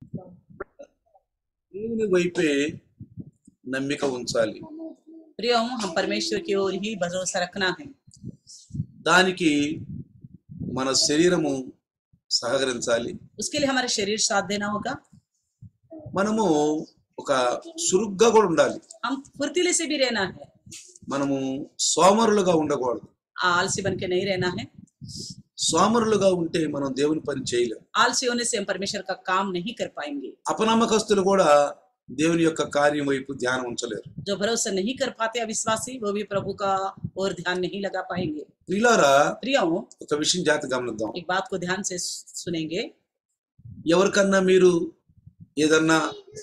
దేవుని వైపే నమ్మిక ఉంచాలి प्रियो हम परमेश्वर की ओर ही भरोसा रखना है దానికి మన శరీరము సహకరించాలి उसके लिए हमारा शरीर साथ देना होगा మనము ఒక చురుగ్గా కూడా ఉండాలి हम फुर्तीले से भी रहना है మనము సోమరులుగా ఉండకూడదు आलसी बन के नहीं रहना है సోమరులుగా ఉంటే మనం దేవుని పని చేయలేం आलसी होने से हम परमेश्वर का काम नहीं कर पाएंगे అపనమ్మకస్తులు కూడా దేవుని యొక్క కార్యం వైపు ధ్యానం ఉంచలేరు जो भरोसा नहीं कर पाते अविश्वासी वो भी प्रभु का और ध्यान नहीं लगा पाएंगे ప్రియులారా प्रियो ఒక విషయం జాగ్రత్త గమనిద్దాం एक बात को ध्यान से सुनेंगे ఎవరికన్నా మీరు ఏదన్నా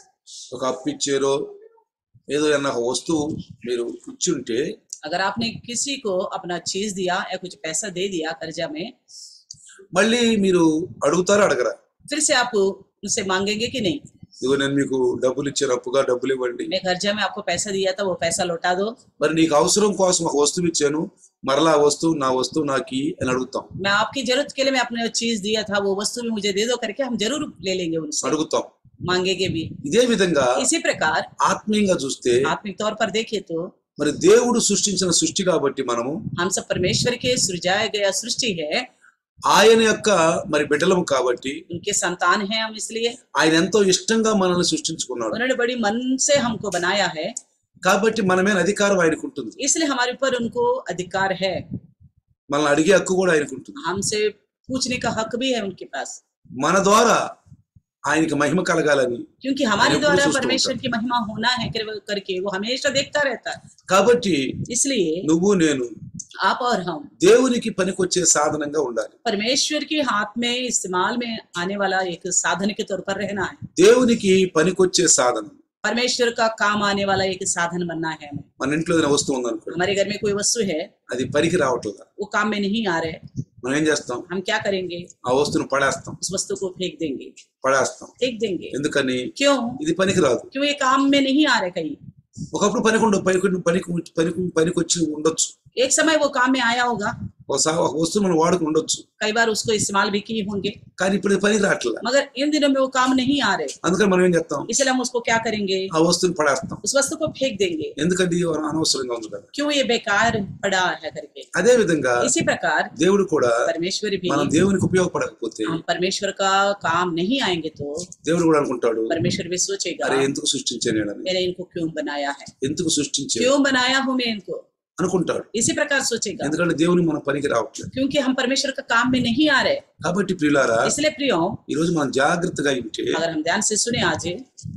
ఒక అప్పు ఇచ్చారో ఏదో ఏదన్నా ఒక వస్తువు మీరు ఇచ్చి ఉంటే अगर आपने किसी को अपना चीज दिया या कुछ पैसा दे दिया कर्जा में మళ్ళీ మీరు అడుగుతారా అడగరా फिर से आप उनसे मांगेंगे कि नहीं ఇదిగో నేను మీకు డబ్బులు ఇచ్చాను అప్పుగా డబ్బులు ఇవ్వండి मैं कर्जा में आपको पैसा दिया था वो पैसा लौटा दो మరి నీకు అవసరం కోసం ఒక వస్తువు ఇచ్చాను మరలా ఆ వస్తువు నా వస్తువు నాకి అని అడుగుతాం मैं आपकी जरूरत के लिए मैं अपने चीज दिया था वो वस्तु भी मुझे दे दो करके हम जरूर ले लेंगे उनसे అడుగుతాం मांगेंगे भी ఇదే విధంగా इसी प्रकार ఆత్మీయంగా చూస్తే आत्मिक तौर पर देखें तो మరి దేవుడు సృష్టించిన సృష్టి కాబట్టి మనము हम सब परमेश्वर के सृजाया गया सृष्टि है ఆయన యొక్క మరి బిడ్డలము కాబట్టి उनके संतान हैं हम इसलिए ఆయన ఎంతో ఇష్టంగా మనల్ని సృష్టించుకున్నాడు उन्होंने बड़ी मन से हमको बनाया है కాబట్టి మన మీద అధికారం ఆయనకు ఉంటుంది इसलिए हमारे ऊपर उनको अधिकार है మనల్ని అడిగే హక్కు కూడా ఆయనకు ఉంటుంది हमसे पूछने का हक भी है उनके पास మన ద్వారా ఆయనకి మహిమ కలగాలని क्योंकि हमारे अरे, द्वारा पुरुष उसको परमेश्वर होता की महिमा होना है कर- करके वो हमेशा देखता रहता है కాబట్టి इसलिए నువ్వు నేను आप और हम దేవునికి పనికొచ్చే సాధనంగా ఉండాలి परमेश्वर के हाथ में इस्तेमाल में आने वाला एक साधन के तौर पर रहना है దేవునికి పనికొచ్చే సాధనం परमेश्वर का काम आने वाला एक साधन बनना है हमें మన ఇంట్లో ఏదైనా వస్తువు ఉందనుకో हमारे घर में कोई वस्तु है అది పనికి రావట్లేదు वो काम में नहीं आ रहे మనం ఏం చేస్తాం हम क्या करेंगे ఆ వస్తువును పడేస్తాం उस वस्तु को फेंक देंगे పడేస్తాం फेंक देंगे ఎందుకని क्यों ఇది పనికి రాదు क्यों ये काम में नहीं आ रहे कहीं ఒకప్పుడు పనికి ఉండదు పనికి పనికి పనికి పనికి వచ్చి ఉండొచ్చు एक समय वो काम में आया होगा ఒకసారి ఒక వస్తువు మనం వాడుకు ఉండొచ్చు कई बार उसको इस्तेमाल भी किए होंगे కానీ ఇప్పుడు ఇది పనికి రావట్లేదు मगर इन दिनों में वो काम नहीं आ रहे అందుకని మనం ఏం చేస్తాం इसलिए हम उसको क्या करेंगे ఆ వస్తువుని పడేస్తాం उस वस्तु को फेंक देंगे ఎందుకంటే ఇది అనవసరంగా ఉంది కదా क्यों ये बेकार पड़ा है करके అదే విధంగా इसी प्रकार దేవుడు కూడా परमेश्वर भी మనం దేవునికి ఉపయోగపడకపోతే हम परमेश्वर का काम नहीं आएंगे तो దేవుడు కూడా అనుకుంటాడు परमेश्वर भी सोचेगा అరే ఎందుకు సృష్టించాను నేనని मैंने इनको क्यों बनाया है ఎందుకు సృష్టించాను क्यों बनाया हूं मैं इनको అనుకుంటాడు इसी प्रकार सोचेगा ఎందుకంటే దేవుని మనం పనికి రావట్లేదు क्योंकि हम परमेश्वर का काम में नहीं आ रहे కాబట్టి ప్రియులారా इसलिए प्रियो ఈ రోజు మనం జాగ్రత్తగా ఉంటే अगर हम ध्यान से सुने आज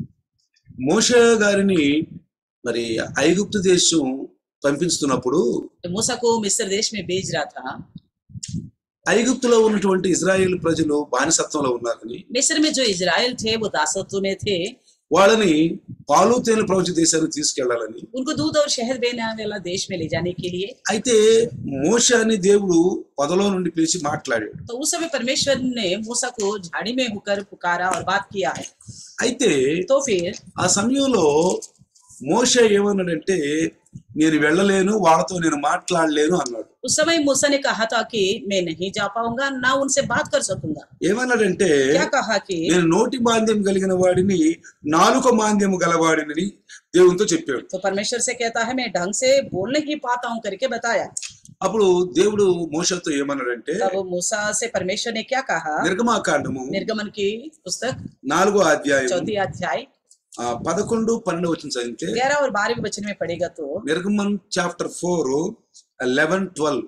మోషే గారిని మరి ఐగుప్తు దేశం పంపిస్తున్నప్పుడు तो मूसा को मिस्र देश में भेज रहा था ఐగుప్తులో ఉన్నటువంటి ఇజ్రాయేల్ ప్రజలు బానిసత్వంలో ఉన్నారని मिस्र में जो इजराइल थे वो दासत्व में थे వాళ్ళని పాలు తేనె ప్రవచ దేశానికి తీసుకెళ్లాలని उनको दूध और शहद देने वाला देश में ले जाने के लिए అయితే మోషాని దేవుడు పొదలో నుండి పిలిచి మాట్లాడాడు तो उस समय परमेश्वर ने मूसा को झाड़ी में होकर पुकारा और बात किया है అయితే तो फिर ఆ సమయంలో మోష ఏమన్నాడంటే నేను వెళ్ళలేను వాళ్ళతో నేను మాట్లాడలేను అన్నాడు उस समय मूसा ने कहा था कि मैं नहीं जा पाऊंगा ना उनसे बात कर सकूंगा ఏమన్నాడంటే क्या कहा कि నేను నోటి మాంద్యం కలిగిన వాడిని నాలుక మాంద్యం గలవాడిని దేవునితో చెప్పాడు तो परमेश्वर से कहता है मैं ढंग से बोल नहीं पाता हूँ करके बताया అప్పుడు దేవుడు మోషతో ఏమన్నాడంటే तब मूसा से परमेश्वर ने क्या कहा నిర్గమాకాండము निर्गमन की पुस्तक నాలుగో అధ్యాయం चौथी अध्याय ఆ, పదకొండు పన్నెండు వచ్చిన చదివితే ग्यारह और बारहवीं वचन में पढ़ेगा तो Nirgaman chapter four eleven twelve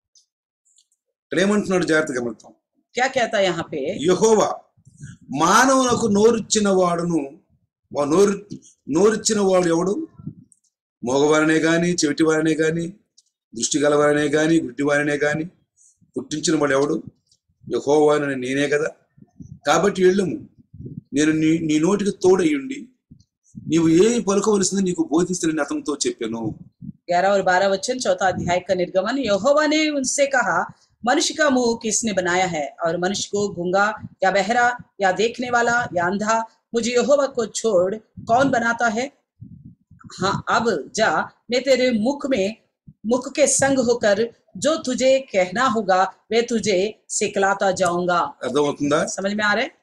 ఇక్కడ ఏమంటున్నాడు జాగ్రత్త గమనిద్దాం क्या कहता है यहाँ पे యహోవా మానవునకు నోరిచ్చిన వాడును వా- నోరు నోరిచ్చిన వాడు ఎవడు మగవారనే గాని చెవిటివారనే గాని దృష్టి గలవారనే గాని గుడ్డివారనే గాని పుట్టించిన వాడు ఎవడు యహోవా అని నేనే కదా కాబట్టి వెళ్ళము నేను నీ నీ నోటికి తోడయ్యుండి నీవు ఏమి పలుకవలసింది నీకు బోధిస్తానని అతనితో చెప్పాను ग्यारह और बारह वचन चौथा अध्याय का निर्गमन यहोवा ने उनसे कहा मनुष्य का मुंह किसने बनाया है और मनुष्य को गूंगा या बहरा या देखने वाला या अंधा मुझे यहोवा को छोड़ कौन बनाता है हाँ अब जा मैं तेरे मुख में मुख के संग होकर जो तुझे कहना होगा वे तुझे सिखलाता जाऊंगा అర్థమవుతుందా समझ में आ रहा है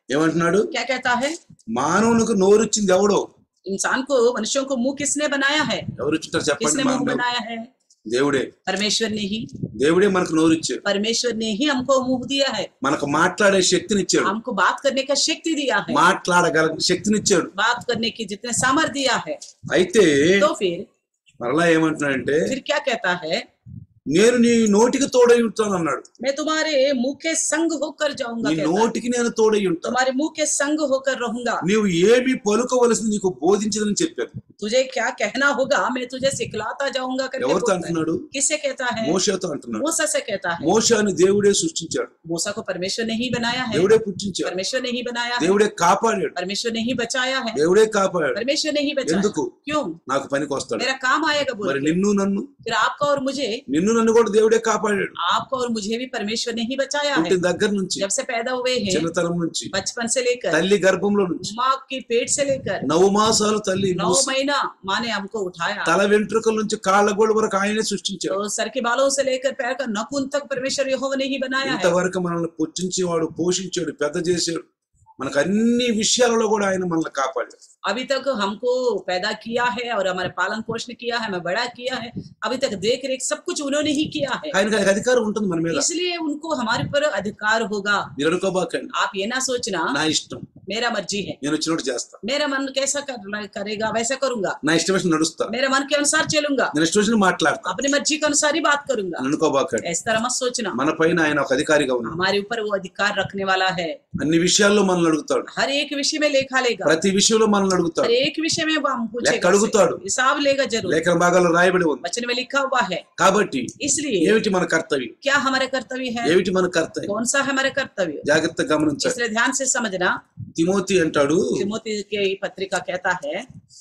ఏమంటున్నాడు क्या कहता है మానవునికి నోరుచ్చింది ఎవడో इंसान को मनुष्यों को मुंह किसने बनाया है ఎవరు ఇచ్చుంటారు చెప్పండి किसने मुंह మానవుడు? बनाया है దేవుడే परमेश्वर ने ही దేవుడే మనకు నోరిచ్చాడు परमेश्वर ने ही हमको मुंह दिया है మనకు మాట్లాడే శక్తిని ఇచ్చాడు हमको बात करने का शक्ति दिया है మాట్లాడగల శక్తిని ఇచ్చాడు बात करने की जितने सामर्थ्य दिया है అయితే तो फिर మరలా ఏమంటున్నాడంటే फिर क्या कहता है నేను నీ నోటికి తోడై ఉంటాను అన్నాడు मैं तुम्हारे मुंह के संग होकर जाऊंगा నీ कहता है। నోటికి నేను తోడై ఉంటాను तुम्हारे मुंह के संग होकर रहूंगा నీవు ఏమి పలుకవలసింది నీకు బోధించదని చెప్పాను तुझे क्या कहना होगा मैं तुझे सिखलाता जाऊंगा करके ఎవరితో बोलता है। అంటున్నాడు किससे कहता है మోషతో అంటున్నాడు मूसा से कहता है మోషాని దేవుడే సృష్టించాడు मूसा को परमेश्वर ने ही बनाया है దేవుడే పుట్టించాడు परमेश्वर ने ही बनाया है దేవుడే కాపాడాడు परमेश्वर ने ही बचाया है దేవుడే కాపాడాడు परमेश्वर ने ही बचाया ఎందుకు क्यों నాకు పనికి వస్తాడు मेरा काम आएगा बोल మరి के। నిన్ను నన్ను फिर आपका और मुझे నిన్ను నన్ను కూడా దేవుడే కాపాడాడు आपको और मुझे भी परमेश्वर ने ही बचाया है పుట్టిన దగ్గర నుంచి जब से पैदा हुए हैं చిన్నతనం నుంచి बचपन से लेकर తల్లి గర్భంలో నుంచి माँ के पेट से लेकर నవమాసాలు తల్లి नौ మూసి महीना माँ ने हमको उठाया తల వెంట్రుకల నుంచి కాళ్ళ గోడ వరకు ఆయనే సృష్టించాడు तो सर के बालों से लेकर पैर का नखून तक परमेश्वर यहोवा ने ही बनाया है ఇంతవరకు మనల్ని పుట్టించేవాడు పోషించాడు పెద్ద చేశాడు మనకు అన్ని విషయాలలో కూడా ఆయన మనల్ని కాపాడాడు अभी तक हमको पैदा किया है और हमारे पालन पोषण किया है हमें बड़ा किया है अभी तक देख रेख सब कुछ उन्होंने ही किया है ఆయనకి ఆయనకి అధికారం ఉంటుంది మన మీద इसलिए उनको हमारे पर अधिकार होगा మీరు అనుకోబాకండి आप ये ना सोचना నా ఇష్టం मेरा मर्जी है నేను వచ్చినట్టు చేస్తా मेरा मन कैसा कर, करेगा वैसा करूंगा నా ఇష్టం వచ్చిన నడుస్తా मेरे मन के अनुसार चलूंगा నేను ఇష్టం వచ్చిన మాట్లాడతా अपनी मर्जी के अनुसार ही बात करूंगा అని అనుకోబాకండి इस तरह मत सोचना మన పైన ఆయన ఒక అధికారిగా ఉన్నాడు हमारे ऊपर वो अधिकार रखने वाला है అన్ని విషయాల్లో మనల్ని అడుగుతాడు हर एक विषय में लेखा लेगा ప్రతి విషయంలో మనల్ని అడుగుతాడు हर एक विषय में वो हम लेख पूछेगा अड़ुगुताडु। उससे। हिसाब लेगा जरूर లేఖన భాగాల్లో రాయబడి ఉంది वचन में लिखा हुआ है కాబట్టి इसलिए ఏమిటి మన కర్తవ్యం क्या हमारे कर्तव्य है ఏమిటి మన కర్తవ్యం कौन सा है हमारे कर्तव्य జాగ్రత్తగా గమనించాలి इसलिए ध्यान से समझना తిమోతి అంటాడు तिमोती की पत्रिका कहता है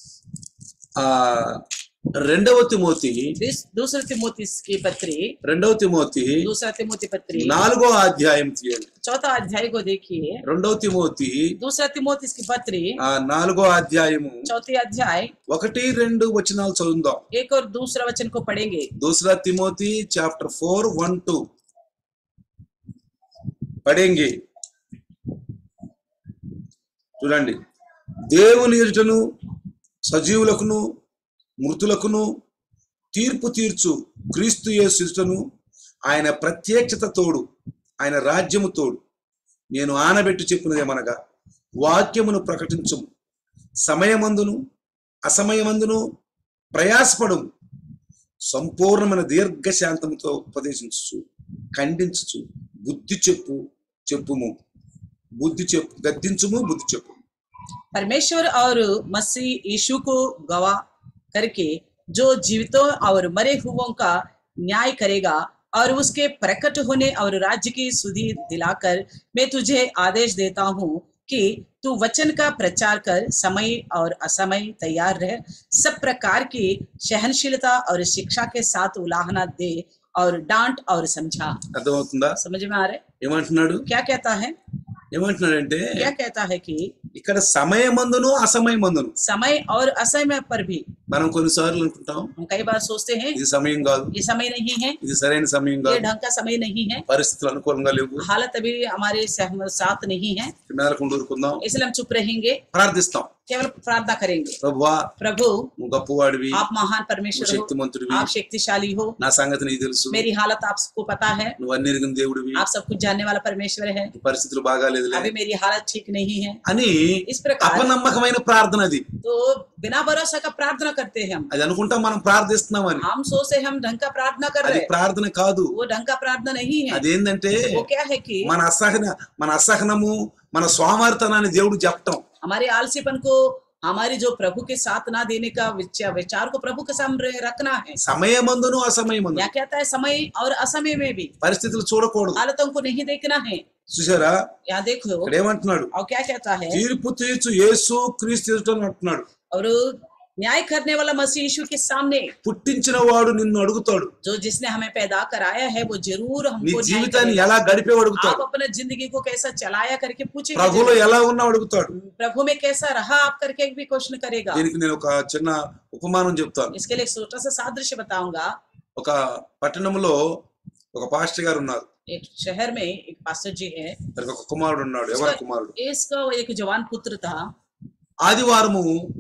ఆ రెండవ తిమోతి दिस- दूसरे तिमोती की पत्री రెండవ తిమోతి दूसरा तिमोती पत्री నాలుగో అధ్యాయం తీయండి चौथा अध्याय को देखिए రెండవ తిమోతి दूसरा तिमोती की पत्री ఆ నాలుగో అధ్యాయము चौथी अध्याय ఒకటి రెండు వచనాలు చదువుదాం एक और दूसरा वचन को पढ़ेंगे దూసరా Timothy chapter four one two పడేంగి చూడండి దేవుని ఎదుటను సజీవులకును మృతులకును తీర్పు తీర్చు క్రీస్తు యేసు ఎదుటను ఆయన ప్రత్యక్షత తోడు ఆయన రాజ్యము తోడు నేను ఆనబెట్టి చెప్పినదేమనగా వాక్యమును ప్రకటించుము సమయమందును అసమయమందును ప్రయాసపడము సంపూర్ణమైన దీర్ఘశాంతముతో ఉపదేశించు ఖండించు బుద్ధి చెప్పు చెప్పుము బుద్ధి చెప్పు గద్దించుము బుద్ధి చెప్పు परमेश्वर और मसीह यीशु को गवाह करके जो जीवितों और मरे हुओं का न्याय करेगा और उसके प्रकट होने और राज्य की सुधि दिलाकर मैं तुझे आदेश देता हूँ कि तू वचन का प्रचार कर समय और असमय तैयार रह सब प्रकार की सहनशीलता और शिक्षा के साथ उलाहना दे और डांट और समझा అర్థమవుతుందా समझ में आ रहा है ఏమంటున్నాడు क्या कहता है ఏమంటున్నాడంటే क्या कहता है कि ఇక్కడ సమయమందును అసమయమందును समय और असमय पर भी మనం కొన్నిసార్లు అనుకుంటాం हम कई बार सोचते हैं ఇది సమయం కాదు ये समय नहीं है ఇది సరైన సమయం ये కాదు ढंग का समय नहीं है పరిస్థితులు అనుకూలంగా లేవు हालत अभी हमारे सहम- साथ नहीं है మేరకు ఊరుకుందాం इसलिए हम चुप रहेंगे ప్రార్థిస్తాం केवल प्रार्थना करेंगे ప్రభువా प्रभु నువ్వు గొప్పవాడివి आप महान నువ్వు परमेश्वर हो శక్తిమంతుడివి आप शक्तिशाली हो నా సంగతి నీకు తెలుసు मेरी हालत आपको पता है నువ్వు అన్ని ఎరిగిన దేవుడివి आप सब कुछ जानने वाला परमेश्वर है పరిస్థితులు బాగాలేదులే अभी मेरी हालत ठीक नहीं है అని इस प्रकार అపనమ్మకమైన ప్రార్థన అది तो बिना भरोसा का प्रार्थना करते हैं हम అది అనుకుంటాం మనం ప్రార్థిస్తున్నామని हम सोचते हैं हम ढंग का प्रार्थना कर అది रहे हैं ప్రార్థన కాదు वो ढंग का प्रार्थना नहीं है అదేంటంటే वो क्या है कि మన అసహన మన అసహనము మన స్వామార్థనాన్ని దేవుడు చెప్పటం हमारे आलसीपन को हमारी जो प्रभु के साथ ना देने का विचार विचार को प्रभु के सामने रखना है సమయమందును అసమయమందు क्या कहता है समय और असमय में भी పరిస్థితులు చూడకూడదు हालतों को नहीं देखना है చూసారా यहाँ देखो ఇక్కడ ఏమంటున్నాడు और क्या कहता है తీర్పు తీర్చు యేసు క్రీస్తు ఎదుట అంటున్నాడు और न्याय करने वाला मसीह यीशु के सामने పుట్టించిన వాడు నిన్ను అడుగుతాడు जो जिसने हमें पैदा कराया है वो जरूर నీ हमको न्याय జీవితాన్ని करेगा। ఎలా గడిపేవు आप అడుగుతాడు अपने जिंदगी को कैसा चलाया करके पूछेगा ప్రభులో जरूर। ఎలా ఉన్నావు అడుగుతాడు प्रभु में कैसा रहा आप करके भी क्वेश्चन करेगा దీనికి నేను ఒక చిన్న ఉపమానం చెప్తాను इसके लिए एक छोटा सा सादृश्य बताऊंगा ఒక పట్టణంలో ఒక పాస్టర్ గారు ఉన్నారు एक शहर में एक पास्टर जी है వారికి ఒక కుమారుడు ఉన్నాడు ఎవరి కుమారుడు इसका एक जवान पुत्र था ఆదివారము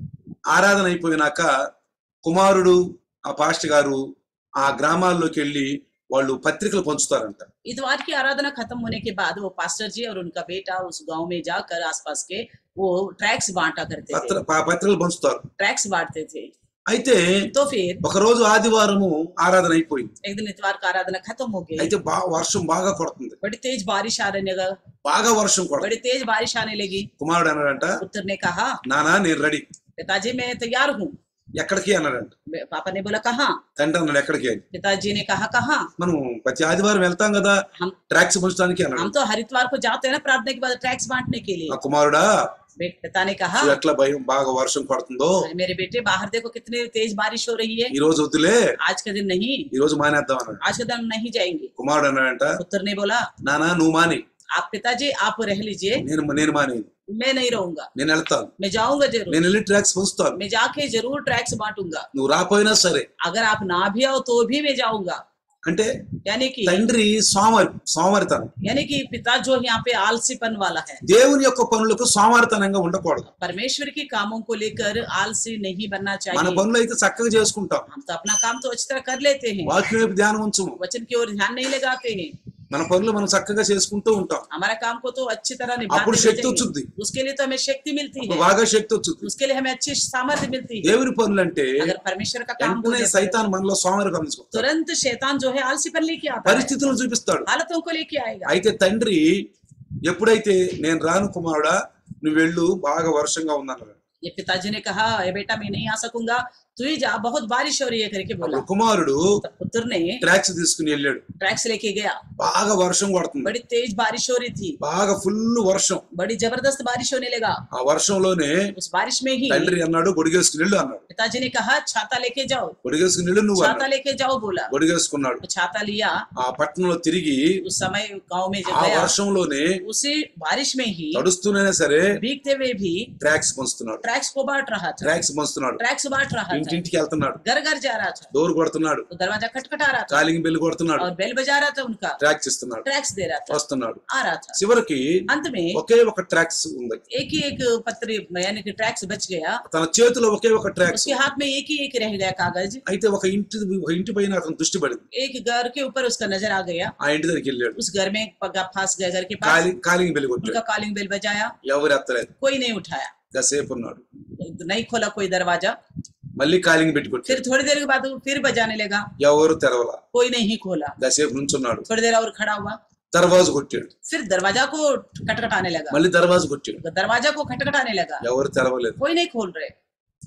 ఆరాధన అయిపోయినాక కుమారుడు ఆ పాస్టర్ గారు ఆ గ్రామాల్లోకి వెళ్ళి వాళ్ళు పత్రికలు పంచుతారంట इतवार की आराधना खत्म होने के बाद वो पास्टर जी और उनका बेटा उस गांव में जाकर आसपास के वो ट्रैक्स बांटा करते పత్ర थे ప- పత్రికలు పంచుతారు ट्रैक्स बांटते थे అయితే तो फिर ఒక రోజు ఆదివారము ఆరాధన అయిపోయింది एक दिन इतवार का आराधना खत्म हो गई అయితే బా వర్షం బాగా కొడుతుంది बड़ी तेज बारिश आने लगा బాగా వర్షం కొడుతుంది बड़ी तेज बारिश आने लगी కుమారుడు అన్నాడంట पुत्र ने कहा నానా నేను రెడీ पिताजी मैं तैयार हूँ ఎక్కడికి అన్నాడంట पापा ने बोला कहाँ తండ్రి అన్నాడు ఎక్కడికి అని पिताजी ने कहा कहाँ మనం ప్రతి ఆదివారం వెళ్తాం కదా हम ట్రాక్స్ పంచడానికి అన్నాడు हम तो हरिद्वार को जाते हैं ना प्रार्थना के बाद ट्रैक्स बांटने के लिए ఆ కుమారుడా बे- पिता ने कहा చూడు ఎట్లా భయం బాగా వర్షం పడుతుందో मेरे बेटे बाहर देखो कितनी तेज बारिश हो रही है ఈ రోజు వద్దులే आज का दिन नहीं ఈ రోజు మానేద్దాం అన్నాడు आज का दिन हम नहीं जाएंगे కుమారుడు అన్నాడంట पुत्र ने बोला నానా నువ్వు మాని आप पिताजी आप रह लीजिए నేను నేను మాని मैं नहीं रहूंगा నేను వెళ్తాను मैं जाऊंगा जरूर నేను వెళ్ళి ట్రాక్స్ పంచుతాను मैं जाके जरूर ट्रैक्स बांटूंगा నువ్వు రాపోయినా సరే अगर आप ना भी आओ तो भी मैं जाऊंगा అంటే यानी कि తండ్రి సోమరి సోమరితనం यानी कि पिता जो यहाँ पे आलसीपन वाला है దేవుని యొక్క పనులకు సోమరితనంగా ఉండకూడదు परमेश्वर के कामों को लेकर आलसी नहीं बनना మన चाहिए పనులు అయితే చక్కగా చేసుకుంటాం हम तो अपना काम तो अच्छी तरह कर लेते हैं వాక్యం వైపు ధ్యానం ఉంచము वचन की ओर ध्यान नहीं लगाते हैं మన పనులు మనం చక్కగా చేసుకుంటూ ఉంటాం हमारा काम को तो अच्छी तरह అప్పుడు निभाते శక్తి रहेंगे। వచ్చింది उसके लिए तो हमें शक्ति मिलती అప్పుడు है బాగా శక్తి వచ్చింది उसके लिए हमें अच्छी सामर्थ्य मिलती है దేవుని పనులు అంటే अगर परमेश्वर का काम हो వెంటనే जाता है, సైతాన్ మనలో సోమరికం తీసుకుంటాడు तुरंत शैतान जो है आलसीपन लेके आता है పరిస్థితులను చూపిస్తాడు हालतों को लेके आएगा అయితే తండ్రి ఎప్పుడైతే నేను రాను కుమారుడా నువ్వు వెళ్ళు బాగా వర్షంగా ఉందన్నాడు ये पिताजी ने कहा ए बेटा मैं नहीं आ सकूंगा तू ही जा बहुत बारिश हो रही है करके बोला అప్పుడు కుమారుడు तब पुत्र ने ట్రాక్స్ తీసుకుని వెళ్ళాడు ट्रैक्स लेके गया బాగా వర్షం పడుతుంది बड़ी तेज बारिश हो रही थी బాగా ఫుల్ వర్షం बड़ी जबरदस्त बारिश होने लगा ఆ వర్షంలోనే उस बारिश में ही తండ్రి అన్నాడు గొడిగేసుకుని వెళ్ళు అన్నాడు पिताजी ने कहा छाता लेके जाओ గొడిగేసుకుని వెళ్ళు నువ్వు छाता అన్నాడు लेके जाओ बोला గొడిగేసుకున్నాడు तो छाता लिया ఆ పట్టణంలో తిరిగి उस समय गांव में जब ఆ गया వర్షంలోనే उसी बारिश में ही తడుస్తూనే సరే भीगते हुए भी ట్రాక్స్ పంచుతున్నాడు ट्रैक्स को बांट रहा था ట్రాక్స్ పంచుతున్నాడు ट्रैक्स बांट रहा था ఇంటింటికి వెళ్తున్నాడు घर घर जा रहा था డోర్ కొడుతున్నాడు तो दरवाजा खटखटा रहा था కాలింగ్ బెల్ కొడుతున్నాడు और बेल बजा रहा था उनका ట్రాక్స్ ఇస్తున్నాడు ट्रैक्स दे रहा था వస్తున్నాడు आ रहा था చివరికి अंत में ఒకే ఒక ట్రాక్స్ ఉంది एक ही एक पत्र यानी कि ट्रैक्स बच गया తన చేతిలో ఒకే ఒక ట్రాక్స్ उसके हाथ में एक ही एक रह गया कागज అయితే ఒక ఇంటి ఒక ఇంటి పైన అతను దృష్టి పడింది एक घर के ऊपर उसका नजर आ गया ఆ ఇంటి దగ్గరికి వెళ్ళాడు उस घर में पगा फांस गया घर के पास కాలింగ్ కాలింగ్ బెల్ కొట్టాడు उनका कॉलिंग बेल बजाया ఎవరు ఎత్తలేదు कोई नहीं उठाया కాసేపు ఉన్నాడు नहीं खोला कोई दरवाजा మళ్ళీ కాలింగ్ పెట్టి కొట్టాడు फिर थोड़ी देर के बाद वो फिर बजाने लगा ఎవరు తెరవలా कोई नहीं खोला కాసేపు నుంచున్నాడు थोड़ी देर और खड़ा हुआ దర్వాజు కొట్టాడు फिर दरवाजा को खटखटाने लगा మళ్ళీ దర్వాజు కొట్టాడు दरवाजा को खटखटाने लगा ఎవరు తెరవలేదు कोई नहीं खोल रहे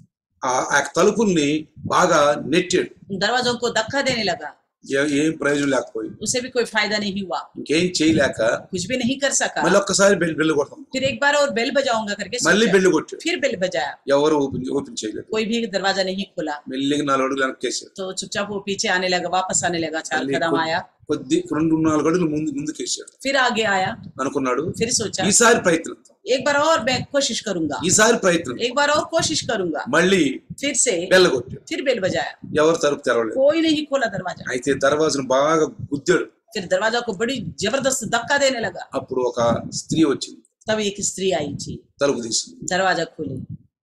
ఆ ఆ తలుపుల్ని బాగా నెట్టాడు दरवाजों को धक्का देने लगा ఏ- ఏం ప్రయోజనం లేకపోయింది उसे भी कोई फायदा नहीं हुआ ఇంకేం చేయలేక कुछ भी नहीं कर सका మళ్ళీ ఒక్కసారి బెల్ బెల్లు కొడతాం फिर एक बार और बेल बजाऊंगा करके మళ్ళీ सोचा। బెల్లు కొట్టాడు फिर बेल बजाया ఎవరు ఓపెన్ ఓపెన్ చేయలేదు कोई भी दरवाजा नहीं खोला మెల్లిగా నాలుగు అడుగులు వెనక్కేసాడు तो चुपचाप वो पीछे आने लगा वापस आने लगा चार मल्ली कदम को- आया కొద్ది రెండు నాలుగు అడుగులు ముందు ముందుకేసాడు फिर आगे आया అనుకున్నాడు फिर सोचा ఈసారి ప్రయత్నం एक बार और मैं कोशिश करूंगा ఈసారి ప్రయత్నం एक बार और कोशिश करूंगा మళ్ళీ फिर से బెల్ల కొట్టాడు फिर बेल बजाया ఎవరు తలుపు తెరవలేదు कोई नहीं खोला दरवाजा అయితే దర్వాజను బాగా గుద్దాడు फिर दरवाजा को बड़ी जबरदस्त धक्का देने लगा అప్పుడు ఒక స్త్రీ వచ్చింది तब एक स्त्री आई थी తలుపు తీసింది दरवाजा खोली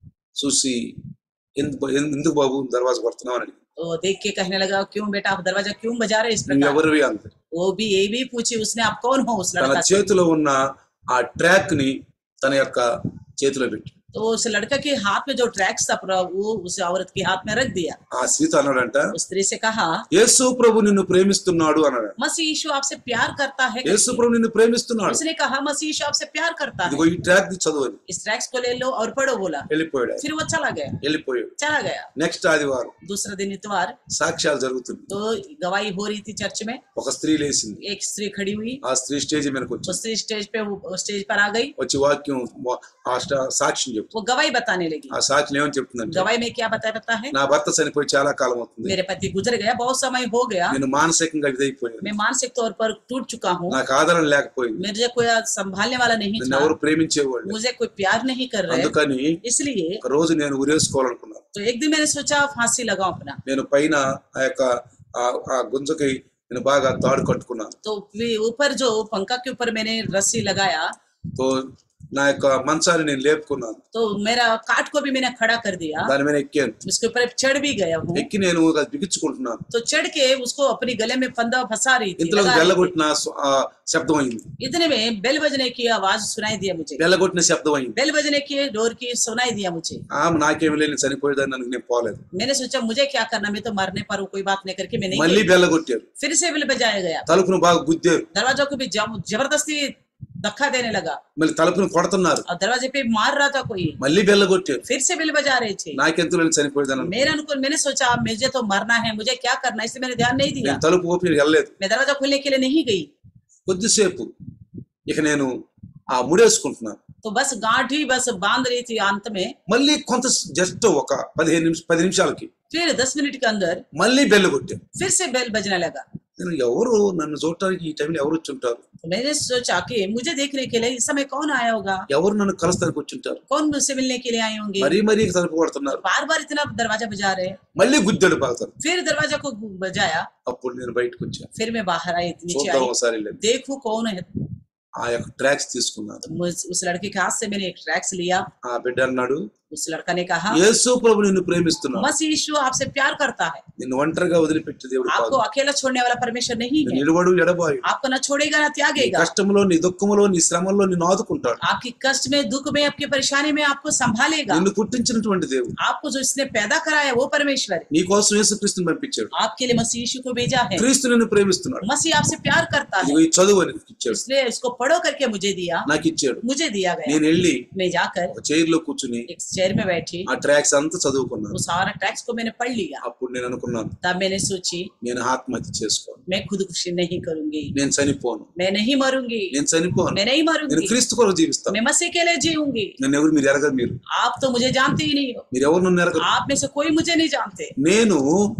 చూసి ఎందుకు ఎందుకు బాబు దర్వాజ కొడుతున్నావు అని అడిగింది तो देख के कहने लगा क्यों बेटा आप दरवाजा क्यों बजा रहे इस నువ్వు प्रकार ఎవరివి అంత वो भी ये भी पूछी उसने आप कौन हो उस తన लड़का से చేతిలో ఉన్న ఆ ట్రాక్ ని తన యొక్క చేతిలో పెట్టి तो उस लड़का के हाथ में जो ट्रैक्स था पूरा वो उस औरत के हाथ में रख दिया ఆ స్త్రీత అన్నాడంట उस स्त्री से कहा యేసు ప్రభు నిన్ను ప్రేమిస్తున్నాడు అన్నాడు मसीह यीशु आपसे प्यार करता है యేసు ప్రభు నిన్ను ప్రేమిస్తున్నాడు उसने कहा मसीह यीशु आपसे प्यार करता है ఇదిగో ఈ ట్రాక్ ది చదువు అని इस ट्रैक्स को ले लो और पढ़ो बोला వెళ్ళిపోయాడు ఆయన. फिर वो चला गया వెళ్ళిపోయాడు चला गया నెక్స్ట్ ఆదివారం दूसरा दिन इतवार సాక్ష్యాలు జరుగుతుంది तो गवाही हो रही थी चर्च में ఒక స్త్రీ లేచింది एक स्त्री खड़ी हुई ఆ स्त्री స్టేజ్ మీదకి वो వచ్చింది स्त्री स्टेज पे वो स्टेज पर आ गई వచ్చి వాక్యం వా- ఆ స్ట- సాక్ష్యం చెప్తుంది वो गवाही बताने लगी ఆ సాక్ష్యం ఏమని చెప్తుందంటే गवाही में क्या बताया पता है నా భర్త చనిపోయి చాలా కాలం అవుతుంది मेरे पति गुजर गया बहुत समय हो गया నేను మానసికంగా ఇదైపోయాను मैं मानसिक तौर पर टूट चुका हूँ నాకు ఆదరణ లేకపోయింది मुझे कोई संभालने वाला नहीं నన్ను था ఎవరు ప్రేమించేవాళ్ళు मुझे कोई प्यार नहीं कर रहे అందుకని इसलिए ఒక రోజు నేను ఉరేసుకోవాలనుకున్నాను तो एक दिन मैंने सोचा फांसी लगाऊं अपना నేను పైన ఆ యొక్క ఆ- ఆ గుంజకి నేను బాగా తాడు కట్టుకున్నాను तो वे- ऊपर जो पंखा के ऊपर मैंने रस्सी लगाया తో నా యొక్క మంచాన్ని నేను లేపుకున్నాను तो मेरा काट को भी मैंने खड़ा कर दिया దాని మీద ఎక్కాను उसके ऊपर चढ़ भी गया हूँ ఎక్కి నేను అది బిగించుకుంటున్నాను तो चढ़ के उसको अपने गले में फंदा फंसा रही थी ఇంతలో लगा रही थी। బెల్లగొట్టిన స్వ- ఆ శబ్దం అయింది इतने में बेल बजने की आवाज सुनाई दिया मुझे బెల్లగొట్టిన శబ్దం అయింది बेल बजने की डोर की सुनाई दिया मुझे ఆ నాకేమి లేని చనిపోయేదాన్ని అనుకు నేను పోలేదు मैंने सोचा मुझे क्या करना मैं तो मरने पर हूँ कोई बात नहीं करके मैं नहीं మళ్ళీ गई। బెల్లగొట్టారు फिर से बेल बजाया गया తలుపును బాగా గుద్దారు दरवाजों को भी जब- जबरदस्ती धक्का देने लगा మళ్ళీ తలుపును కొడుతున్నారు और दरवाजे पे मार रहा था कोई మళ్ళీ బెల్లగొట్టారు फिर से बेल बजा रहे थे నాకెంత లేని చనిపోయేదాన్ని అనుకున్నాను. मेरे अनुकूल मैंने सोचा मुझे तो मरना है मुझे क्या करना है इसलिए मैंने ध्यान नहीं दिया నేను తలుపు ఓపి వెళ్ళలేదు मैं दरवाजा खोलने के लिए नहीं गई కొద్దిసేపు ఇక నేను ఆ ముడేసుకుంటున్నాను तो बस गांठ ही बस बांध रही थी अंत में మళ్ళీ కొంత జస్ట్ ఒక పదిహేను నిమిషం పది నిమిషాలకి फिर दस मिनट के अंदर మళ్ళీ బెల్ల కొట్టాను फिर से बेल बजने लगा నేను ఎవరు నన్ను చూడటానికి ఈ టైంలో ఎవరు వచ్చి ఉంటారు तो मैंने सोचा कि मुझे देखने के लिए इस समय कौन आया होगा ఎవరు నన్ను కలుస్తానికి వచ్చి ఉంటారు कौन मुझसे मिलने के लिए आए होंगे మరీ మరీ తలుపు కొడుతున్నారు बार बार इतना दरवाजा बजा रहे हैं। మళ్ళీ గుద్దడు బాగుతారు फिर दरवाजा को बजाया అప్పుడు నేను బయటకు వచ్చాను फिर मैं बाहर आई नीचे చూద్దాం आई ఒకసారి వెళ్ళాను. देखू कौन है ఆ యొక్క ట్రాక్స్ తీసుకున్నాను तो मुझ- उस लड़के के हाथ से मैंने एक ट्रैक्स लिया ఆ బిడ్డ అన్నాడు उस लड़का ने कहा యేసు ప్రభు నిన్ను ప్రేమిస్తున్నాడు मसीह यीशु आपसे प्यार करता है నిన్ను ఒంటరిగా వదిలిపెట్టే దేవుడు आपको కాదు अकेला छोड़ने वाला परमेश्वर नहीं నిన్ను है నిలబడు ఎడబాయి आपको न छोड़ेगा न నీ त्यागेगा కష్టంలో నీ దుఃఖంలో నీ శ్రమంలో నిన్ను ఆదుకుంటాడు आपकी कष्ट में दुख में आपकी परेशानी में आपको संभालेगा నిన్ను పుట్టించినటువంటి దేవుడు आपको जो इसने पैदा कराया वो परमेश्वर है నీ కోసం యేసుక్రీస్తుని పంపించాడు आपके लिए मसीह यीशु को भेजा है క్రీస్తు నిన్ను ప్రేమిస్తున్నాడు मसीह आपसे प्यार करता है ఇదిగో ఈ చదువు అని ఇచ్చాడు इसलिए इसको पढ़ो करके मुझे दिया నాకు ఇచ్చాడు मुझे दिया गया నేను వెళ్ళి मैं जाकर ఒక చైర్ లో కూర్చుని एक चेयर में बैठी ఆ ట్రాక్స్ అంతా చదువుకున్నాను वो सारा टैक्स को मैंने पढ़ लिया అప్పుడు నేను అనుకున్నాను तब मैंने सोची నేను ఆత్మహత్య చేసుకోను मैं खुदकुशी नहीं करूंगी నేను చనిపోను मैं नहीं मरूंगी నేను చనిపోను मैं नहीं నేను मरूंगी క్రీస్తు కొరకు జీవిస్తాను मैं मसीह के लिए जीऊंगी నన్ను ఎవరు మీరు ఎరగరు మీరు आप तो मुझे जानते ही नहीं हो మీరు ఎవరు నన్ను ఎరగరు आप में से कोई मुझे नहीं जानते నేను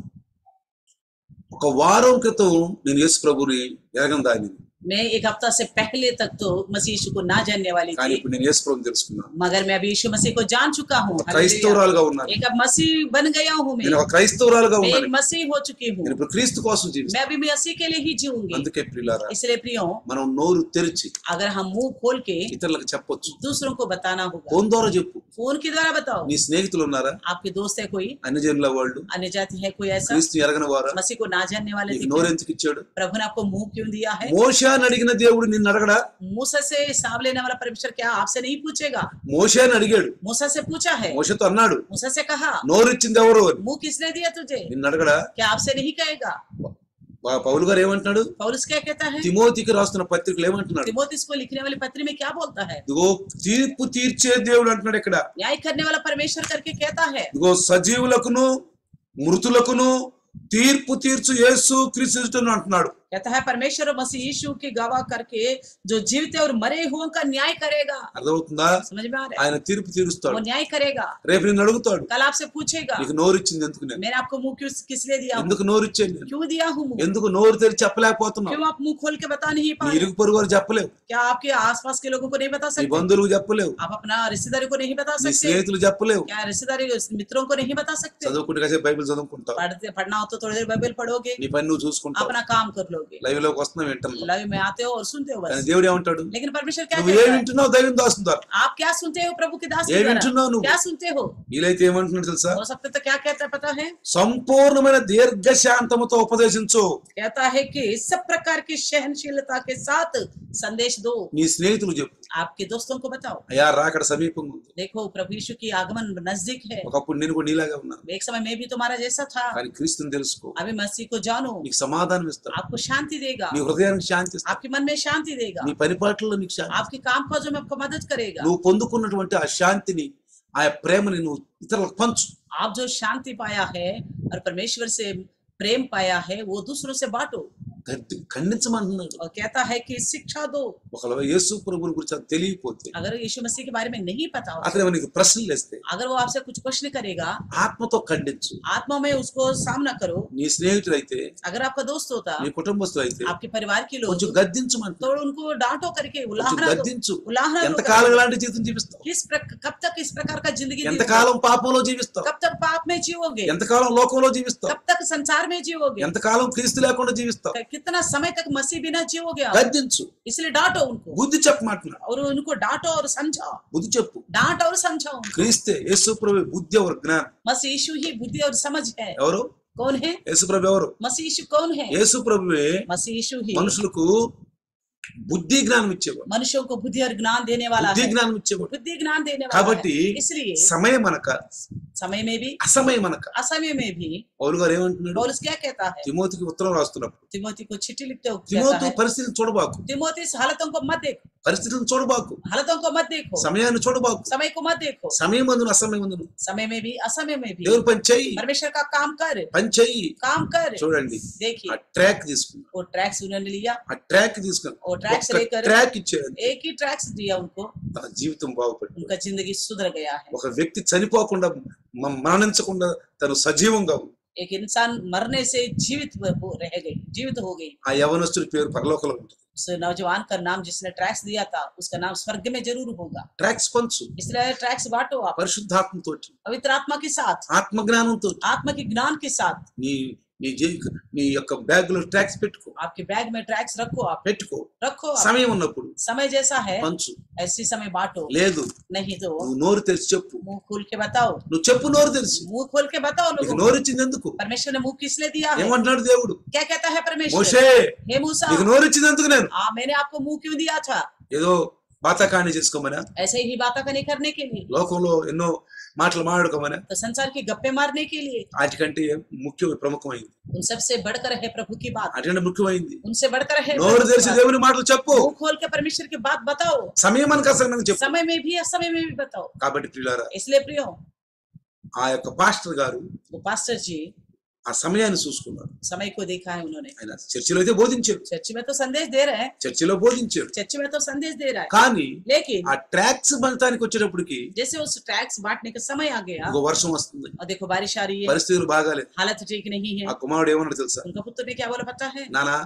ఒక వారం క్రితం నేను యేసు ప్రభుని ఎరగను దాన్ని मैं एक हफ्ता से पहले तक तो मसीह यीशु को ना जानने वाली కానీ थी ఇప్పుడు నేను యేసు ప్రభుని తెలుసుకున్నాను मगर मैं अभी यीशु मसीह को जान चुका हूँ ఒక हालेलुया। క్రైస్తవురాలుగా ఉన్నాను एक अब मसीह बन गया हूँ मैं నేను ఒక క్రైస్తవురాలుగా मैं ఉన్నాను एक मसीह हो चुकी हूँ నేను ఇప్పుడు క్రీస్తు కోసం मैं జీవిస్తాను अभी मसीह के लिए ही जीऊंगी అందుకే ప్రియులారా इसलिए प्रियो మనం నోరు తెరిచి अगर हम मुंह खोल के ఇతరులకు చెప్పొచ్చు दूसरों को बताना होगा ఫోన్ ద్వారా చెప్పు फोन के द्वारा बताओ నీ స్నేహితులు ఉన్నారా आपके दोस्त है कोई అన్ని జనుల వాళ్ళు अन्य जाति है कोई ऐसा క్రీస్తు ఎరగని వారా मसीह को ना जानने वाले నీకు दिखे? నోరు ఎందుకు ఇచ్చాడు प्रभु ने आपको मुंह क्यों दिया है మోషాన్ని అడిగిన దేవుడు నిన్ను అడగడా मूसा से हिसाब लेने वाला परमेश्वर क्या आपसे नहीं पूछेगा మోషాన్ని అడిగాడు मूसा से पूछा है మోషతో అన్నాడు मूसा से कहा నోరు ఇచ్చింది ఎవరు అని मुंह किसने दिया तुझे నిన్ను అడగడా क्या आपसे नहीं कहेगा వా- పౌలు గారు ఏమంటున్నాడు पौलुस क्या कहता है తిమోతికి రాస్తున్న పత్రికలు ఏమంటున్నాడు तिमोथी इसको लिखने वाली पत्री में क्या बोलता है ఇదిగో తీర్పు తీర్చే దేవుడు అంటున్నాడు ఇక్కడ न्याय करने वाला परमेश्वर करके कहता है ఇదిగో సజీవులకును మృతులకును తీర్పు తీర్చు యేసు క్రీస్తు అంటున్నాడు कहता है परमेश्वर और मसीह यीशु की गवाह करके जो जीवित है और मरे हुओं का न्याय करेगा అర్థమవుతుందా समझ में आ रहा ఆయన తీర్పు है తీరుస్తాడు वो न्याय करेगा రేపు నిన్ను అడుగుతాడు कल आपसे पूछेगा నీకు నోరు ఇచ్చింది ఎందుకు నేను मैंने आपको मुंह क्यों किस लिए दिया हूँ ఎందుకు నోరు ఇచ్చాను నేను क्यों दिया हूँ मुंह ఎందుకు నోరు తెరిచి చెప్పలేకపోతున్నావు क्यों आप मुंह खोल के बता नहीं पा నీ रहे ఇరుగు పొరుగు వారు చెప్పలేవు क्या आपके आसपास के लोगों को नहीं बता నీ सकते బంధువులకు చెప్పలేవు आप अपना रिश्तेदारी को नहीं बता నీ सकते స్నేహితులు చెప్పలేవు क्या रिश्तेदारी मित्रों को नहीं बता सकते చదువుకుంటే కాసేపు బైబిల్ చదువుకుంటావు पढ़ते पढ़ना हो तो थोड़ी देर बाइबल पढ़ोगे నీ పని నువ్వు చూసుకుంటావు अपना काम कर लोगे లైవ్ లోకి వస్తున్నావు వింటున్నావు लाइव में आते हो और सुनते हो కానీ बस దేవుడు ఏమంటాడు लेकिन परमेश्वर क्या నువ్వు कहता ఏం है వింటున్నావు దైవం దాస్తుందా आप क्या सुनते हो प्रभु के दास ఏ के द्वारा? వింటున్నావు నువ్వు क्या सुनते हो వీలైతే ఏమంటున్నాడు తెలుసా हो सकता है तो क्या कहता है पता है సంపూర్ణమైన దీర్ఘశాంతముతో ఉపదేశించు कहता है कि सब प्रकार की सहनशीलता के साथ संदेश दो నీ స్నేహితులు చెప్పు आपके दोस्तों को बताओ అయ్యా రాకడ సమీపంగా ఉంది देखो प्रभु यीशु की आगमन नजदीक है ఒకప్పుడు నేను కూడా నీలాగా ఉన్నాను एक समय मैं भी तुम्हारा जैसा था కానీ క్రీస్తుని తెలుసుకో अभी मसीह को जानो నీకు సమాధానం ఇస్తాడు आपको शांति देगा నీ హృదయానికి శాంతి ఇస్తాడు आपके मन में शांति देगा నీ పరిపాట్లలో నీకు శాంతి आपके काम काजों में आपको मदद करेगा నువ్వు పొందుకున్నటువంటి ఆ శాంతిని ఆ ప్రేమని నువ్వు ఇతరులకు పంచు आप जो शांति पाया है और परमेश्वर से प्रेम पाया है वो दूसरों से बांटो గట్టి- ఖండించమంటున్నాడు और कहता है कि शिक्षा दो ఒకవేళ యేసు ప్రభుని గురించి అది తెలియకపోతే अगर यीशु मसीह के बारे में नहीं पता हो అతను నీకు ప్రశ్నలు వేస్తే अगर वो आपसे कुछ प्रश्न करेगा ఆత్మతో ఖండించు आत्मा में उसको सामना करो నీ స్నేహితుడైతే अगर आपका दोस्त होता నీ కుటుంబస్తులైతే आपके परिवार के लोग కొంచెం గద్దించమంటాడు तो उनको डांटो करके కొంచెం उलाहना दो గద్దించు उलाहना दो ఎంతకాలం करके। ఇలాంటి జీవితం జీవిస్తావు किस प्रक- कब तक इस प्रकार का जिंदगी जियोगे? ఎంతకాలం పాపంలో జీవిస్తావు कब तक पाप में जियोगे ఎంతకాలం లోకంలో జీవిస్తావు कब तक संसार में जियोगे ఎంతకాలం క్రీస్తు లేకుండా జీవిస్తావు कितना समय तक मसीह बिना जियोगे आप? గద్దించు इसलिए डांटो उनको బుద్ధి చెప్పమంటున్నాడు और उनको डांटो और समझाओ బుద్ధి చెప్పు डांट और समझाओ उनको క్రీస్తే యేసుప్రభు బుద్ధి ఎవరు జ్ఞానం मसीह यीशु ही बुद्धि और समझ है ఎవరు कौन है యేసుప్రభు ఎవరు मसीह यीशु कौन है యేసుప్రభువే मसीह यीशु ही మనుషులకు బుద్ధి జ్ఞానం ఇచ్చేవాడు मनुष्यों को बुद्धि और ज्ञान देने वाला బుద్ధి है జ్ఞానం ఇచ్చేవాడు बुद्धि ज्ञान देने वाला కాబట్టి है इसलिए సమయం అనక समय में भी అసమయం అనక असमय में भी పౌలు గారు ఏమంటున్నాడు पौलुस क्या कहता है తిమోతికి ఉత్తరం రాస్తున్నప్పుడు तिमोथी को चिट्ठी लिखते हुए कहता తిమోతి है పరిస్థితిని చూడబాకు तिमोथी इस हालतों को मत देखो పరిస్థితులను చూడబాకు हालतों को मत देखो సమయాన్ని చూడబాకు समय को मत देखो సమయం అందును అసమయం అందును समय में भी असमय में भी దేవుని పని చెయ్యి परमेश्वर का काम कर పని చెయ్యి काम कर చూడండి ఆ देखिए ట్రాక్ తీసుకున్నాడు वो ट्रैक्स उन्होंने लिया ఆ ట్రాక్ తీసుకుని वो ट्रैक्स लेकर ట్రాక్ ఇచ్చాడు एक ही ट्रैक्स दिया उनको తన జీవితం బాగుపడింది उनका जिंदगी सुधर गया है ఒక వ్యక్తి చనిపోకుండా మ- మరణించకుండా తను సజీవంగా ఉంది एक इंसान मरने से जीवित हो रह गई जीवित हो गई ఆ యవనస్తుడి పేరు పరలోకంలో ఉంటుంది उस नौजवान का नाम जिसने ट्रैक्स दिया था उसका नाम स्वर्ग में जरूर होगा ట్రాక్స్ పంచు इसलिए ट्रैक्स बांटो आप పరిశుద్ధాత్మతో पवित्र आत्मा के साथ ఆత్మజ్ఞానంతో आत्मा के ज्ञान के साथ నీ నీ జీ- నీ యొక్క బ్యాగ్ లో ట్రాక్స్ పెట్టుకో आपके बैग में ट्रैक्स रखो आप పెట్టుకో रखो आप। సమయం ఉన్నప్పుడు समय जैसा है పంచు ऐसी समय बांटो లేదు नहीं तो నువ్వు నోరు తెరిచి చెప్పు मुंह खोल के बताओ నువ్వు చెప్పు నోరు తెరిచి मुंह खोल के बताओ నీకు लोगों నోరు को ఇచ్చింది ఎందుకు परमेश्वर ने मुंह किस लिए दिया है ఏమంటున్నాడు దేవుడు क्या कहता है परमेश्वर మోషే हे मूसा నీకు నోరు ఇచ్చింది ఎందుకు నేను हाँ मैंने आपको मुंह क्यों दिया था ఏదో బాతకాన్ని చేసుకోమనా ऐसे ही बातों का नहीं करने के लिए లోకంలో ఎన్నో మాటలు మాట్లాడుకోమనా तो संसार की गप्पे मारने के लिए వాటికంటే ముఖ్య ప్రముఖమైంది उन सबसे बढ़कर है प्रभु की बात వాటికంటే ముఖ్యమైంది उनसे बढ़कर है నోరు प्रभु की తెరిచి बात। దేవుని మాటలు చెప్పు मुंह खोल के परमेश्वर की बात बताओ సమయం అనక అసలు చెప్పు समय में भी असमय में भी बताओ కాబట్టి ప్రియులారా इसलिए प्रियो ఆ యొక్క పాస్టర్ గారు वो पास्टर जी ఆ సమయాన్ని చూసుకున్నారు समय को देखा है उन्होंने ఆయన చర్చిలో అయితే బోధించాడు चर्च में तो संदेश दे रहे हैं చర్చిలో బోధించాడు चर्च में तो संदेश दे रहा है కానీ लेकिन ఆ ట్రాక్స్ బంతానికి వచ్చేటప్పటికి जैसे उस टैक्स बांटने का समय आ गया ఒక వర్షం వస్తుంది और देखो बारिश आ रही है పరిస్థితులు బాగాలేదు हालत ठीक नहीं है ఆ కుమారుడు ఏమన్నాడు తెలుసా उनका पुत्र ने क्या बोला पता है నానా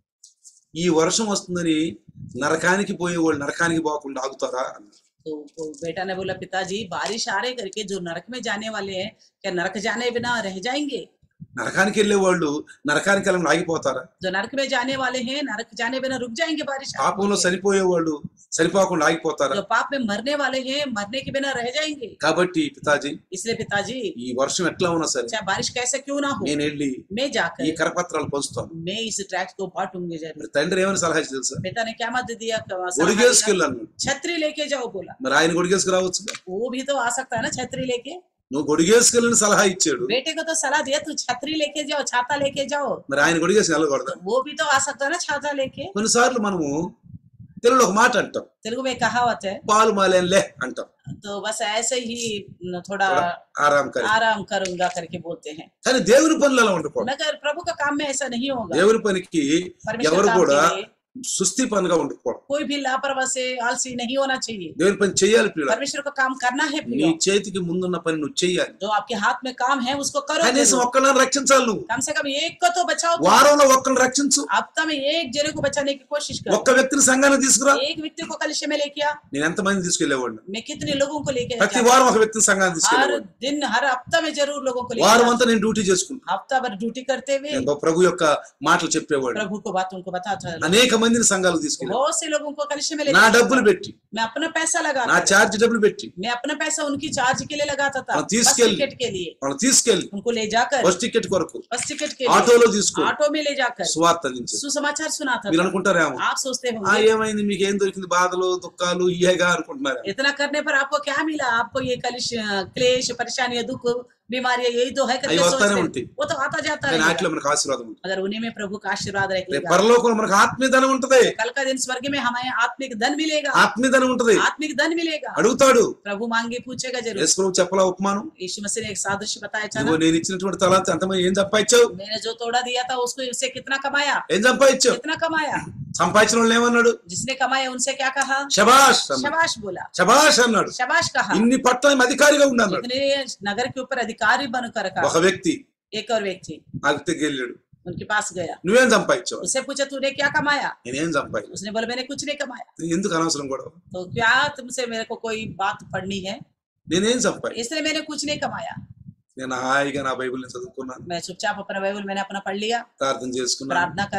ఈ వర్షం వస్తుందని నరకానికి పోయే వాళ్ళు నరకానికి పోకుండా ఆగుతారా అన్నారు. तो वो बेटा ने बोला पिताजी बारिश आ रहे करके जो नरक में जाने वाले हैं क्या नरक जाने बिना रह जाएंगे నరకానికి వెళ్ళే వాళ్ళు నరకానికి వెళ్ళడం ఆగిపోతారా जो नरक में जाने वाले हैं नरक जाने बिना रुक जाएंगे बारिश आने పాపంలో के। చనిపోయే వాళ్ళు చనిపోకుండా ఆగిపోతారా जो पाप में मरने वाले हैं मरने के बिना रह जाएंगे కాబట్టి పితాజీ इसलिए पिताजी ఈ వర్షం ఎట్లా ఉన్నా సరే चाहे बारिश कैसे क्यों ना हो నేను వెళ్ళి मैं ఈ जाकर కరపత్రాలు పంచుతాను मैं इस ट्रैक्स को बांटूंगी जरूर మరి తండ్రి ఏమని సలహా ఇచ్చి తెలుసా पिता ने क्या मत दिया सलाह दिया? గొడిగేసుకెళ్ళి అన్నాడు छतरी लेके जाओ बोला మరి ఆయన గొడిగేసుకు రావచ్చు वो भी तो आ सकता है ना छतरी लेके నువ్వు గొడిగేసుకెళ్ళని సలహా ఇచ్చాడు बेटे को तो सलाह दिया तू छतरी लेके जाओ छाता लेके जाओ మరి ఆయన గొడిగేసి వెళ్ళకూడదు तो वो भी तो आ सकता है ना छाता लेके కొన్నిసార్లు మనము తెలుగులో ఒక మాట అంటాం तेलुगु में कहावत है పాలు మాలేంలే అంటాం तो बस ऐसे ही न, थोड़ा थोड़ा ఆరాం కరి आराम करूंगा करके बोलते हैं కానీ దేవుని పనులు అలా ఉండకూడదు मगर प्रभु का काम में ऐसा नहीं होगा దేవుని పనికి परमेश्वर ఎవరు काम కూడా के लिए సుస్థి పనిగా ఉండకూడదు कोई भी लापरवाह से आलसी नहीं होना चाहिए దేవుని పని చెయ్యాలి పిల్లలు परमेश्वर का काम करना है నీ प्रियो చేతికి ముందున్న పని నువ్వు చెయ్యాలి जो आपके हाथ में काम है उसको करो కనీసం जरूर। ఒక్కళ్ళని రక్షించాలి నువ్వు कम से कम एक को तो बचाओ तुम। వారంలో ఒక్కరిని రక్షించు हफ्ता में एक जने को बचाने की कोशिश करो ఒక్క వ్యక్తిని సంఘాన్ని తీసుకురా एक व्यक्ति को कलिशे में लेके आ నేను ఎంత మంది తీసుకెళ్లేవాడిని मैं कितने लोगों को लेके ప్రతి जाता వారం ఒక వ్యక్తిని సంఘాన్ని हर తీసుకెళ్లేవాడిని दिन हर हफ्ता में जरूर लोगों को लेके వారం जाता। అంతా నేను డ్యూటీ చేసుకుంటాను हफ्ता भर ड्यूटी करते हुए నేను ప్రభు యొక్క మాటలు చెప్పేవాడు प्रभु को बातों को बताता है అనేక మందిని సంఘాలు తీసుకెళ్ళి बहुत से लोगों को कलिशे में నా लेके డబ్బులు जाता। పెట్టి मैं अपना पैसा నా लगाता था। ఛార్జ్ డబ్బులు పెట్టి मैं अपना पैसा उनकी चार्ज के लिए लगाता था हाँ, तीस बस के लिए। टिकट के लिए వాళ్ళని తీసుకెళ్లి उनको ले जाकर బస్ టికెట్ కొరకు बस टिकट के लिए ఆటోలో తీసుకో ऑटो में ले जाकर సువార్త అందించారు सुसमाचार सुनाता మీరు था అనుకుంటారేమో आप सोचते ఆ होंगे ఏమైంది మీకు ఏం దొరికింది బాధలు దుఃఖాలు ఇయేగా అనుకుంటున్నారు इतना करने पर आपको क्या मिला आपको ये कलिश क्लेश परेशानियां दुख बीमारियां यही तो है करके अभी होता सोचते नहीं हैं। उल्टी। वो तो आता जाता కానీ है వాటిలో మనకు ఆశీర్వాదం ఉంటుంది मगर उन्हीं में प्रभु का आशीर्वाद రేపు रहेगा పరలోకంలో మనకు ఆత్మీయధనం ఉంటది कल का दिन स्वर्ग में हमें आत्मिक धन मिलेगा ఆత్మీయధనం ఉంటది आत्मिक धन मिलेगा అడుగుతాడు प्रभु मांगे पूछेगा जरूर యేసు ప్రభు చెప్పలా ఉపమానం यीशु मसीह ने एक सादृश्य बताया था నువ్వు ना నేను ఇచ్చినటువంటి తలాంత ఎంతమంది ఏం సంపాదించావు मैंने जो तोड़ा दिया था उसको उससे कितना कमाया ఏం సంపాదించావు कितना कमाया సంపాదించిన వాళ్ళు ఏమన్నాడు जिसने कमाया उनसे क्या कहा శబాష్ అన్నాడు शबाश बोला శబాష్ అన్నాడు शबाश कहा ఇన్ని పట్ల అధికారిగా ఉన్నాడు इतने नगर के ऊपर अधिकारी बनकर ఒక कहा వ్యక్తి एक और व्यक्ति ఆ వ్యక్తికి వెళ్ళాడు उनके पास गया నువ్వేం సంపాదించావు उससे पूछा तूने क्या कमाया నేనేం సంపాదించు उसने बोला मैंने कुछ नहीं कमाया ఎందుకు అనవసరం కూడా तो क्या तुमसे मेरे को कोई बात पढ़नी है నేనేం సంపాదించు इसलिए मैंने कुछ नहीं कमाया నేను హాయిగా నా బైబిల్ని చదువుకున్నాను मैं चुपचाप अपना बाइबल मैंने अपना पढ़ लिया ప్రార్థన చేసుకున్నాను प्रार्थना करा हूँ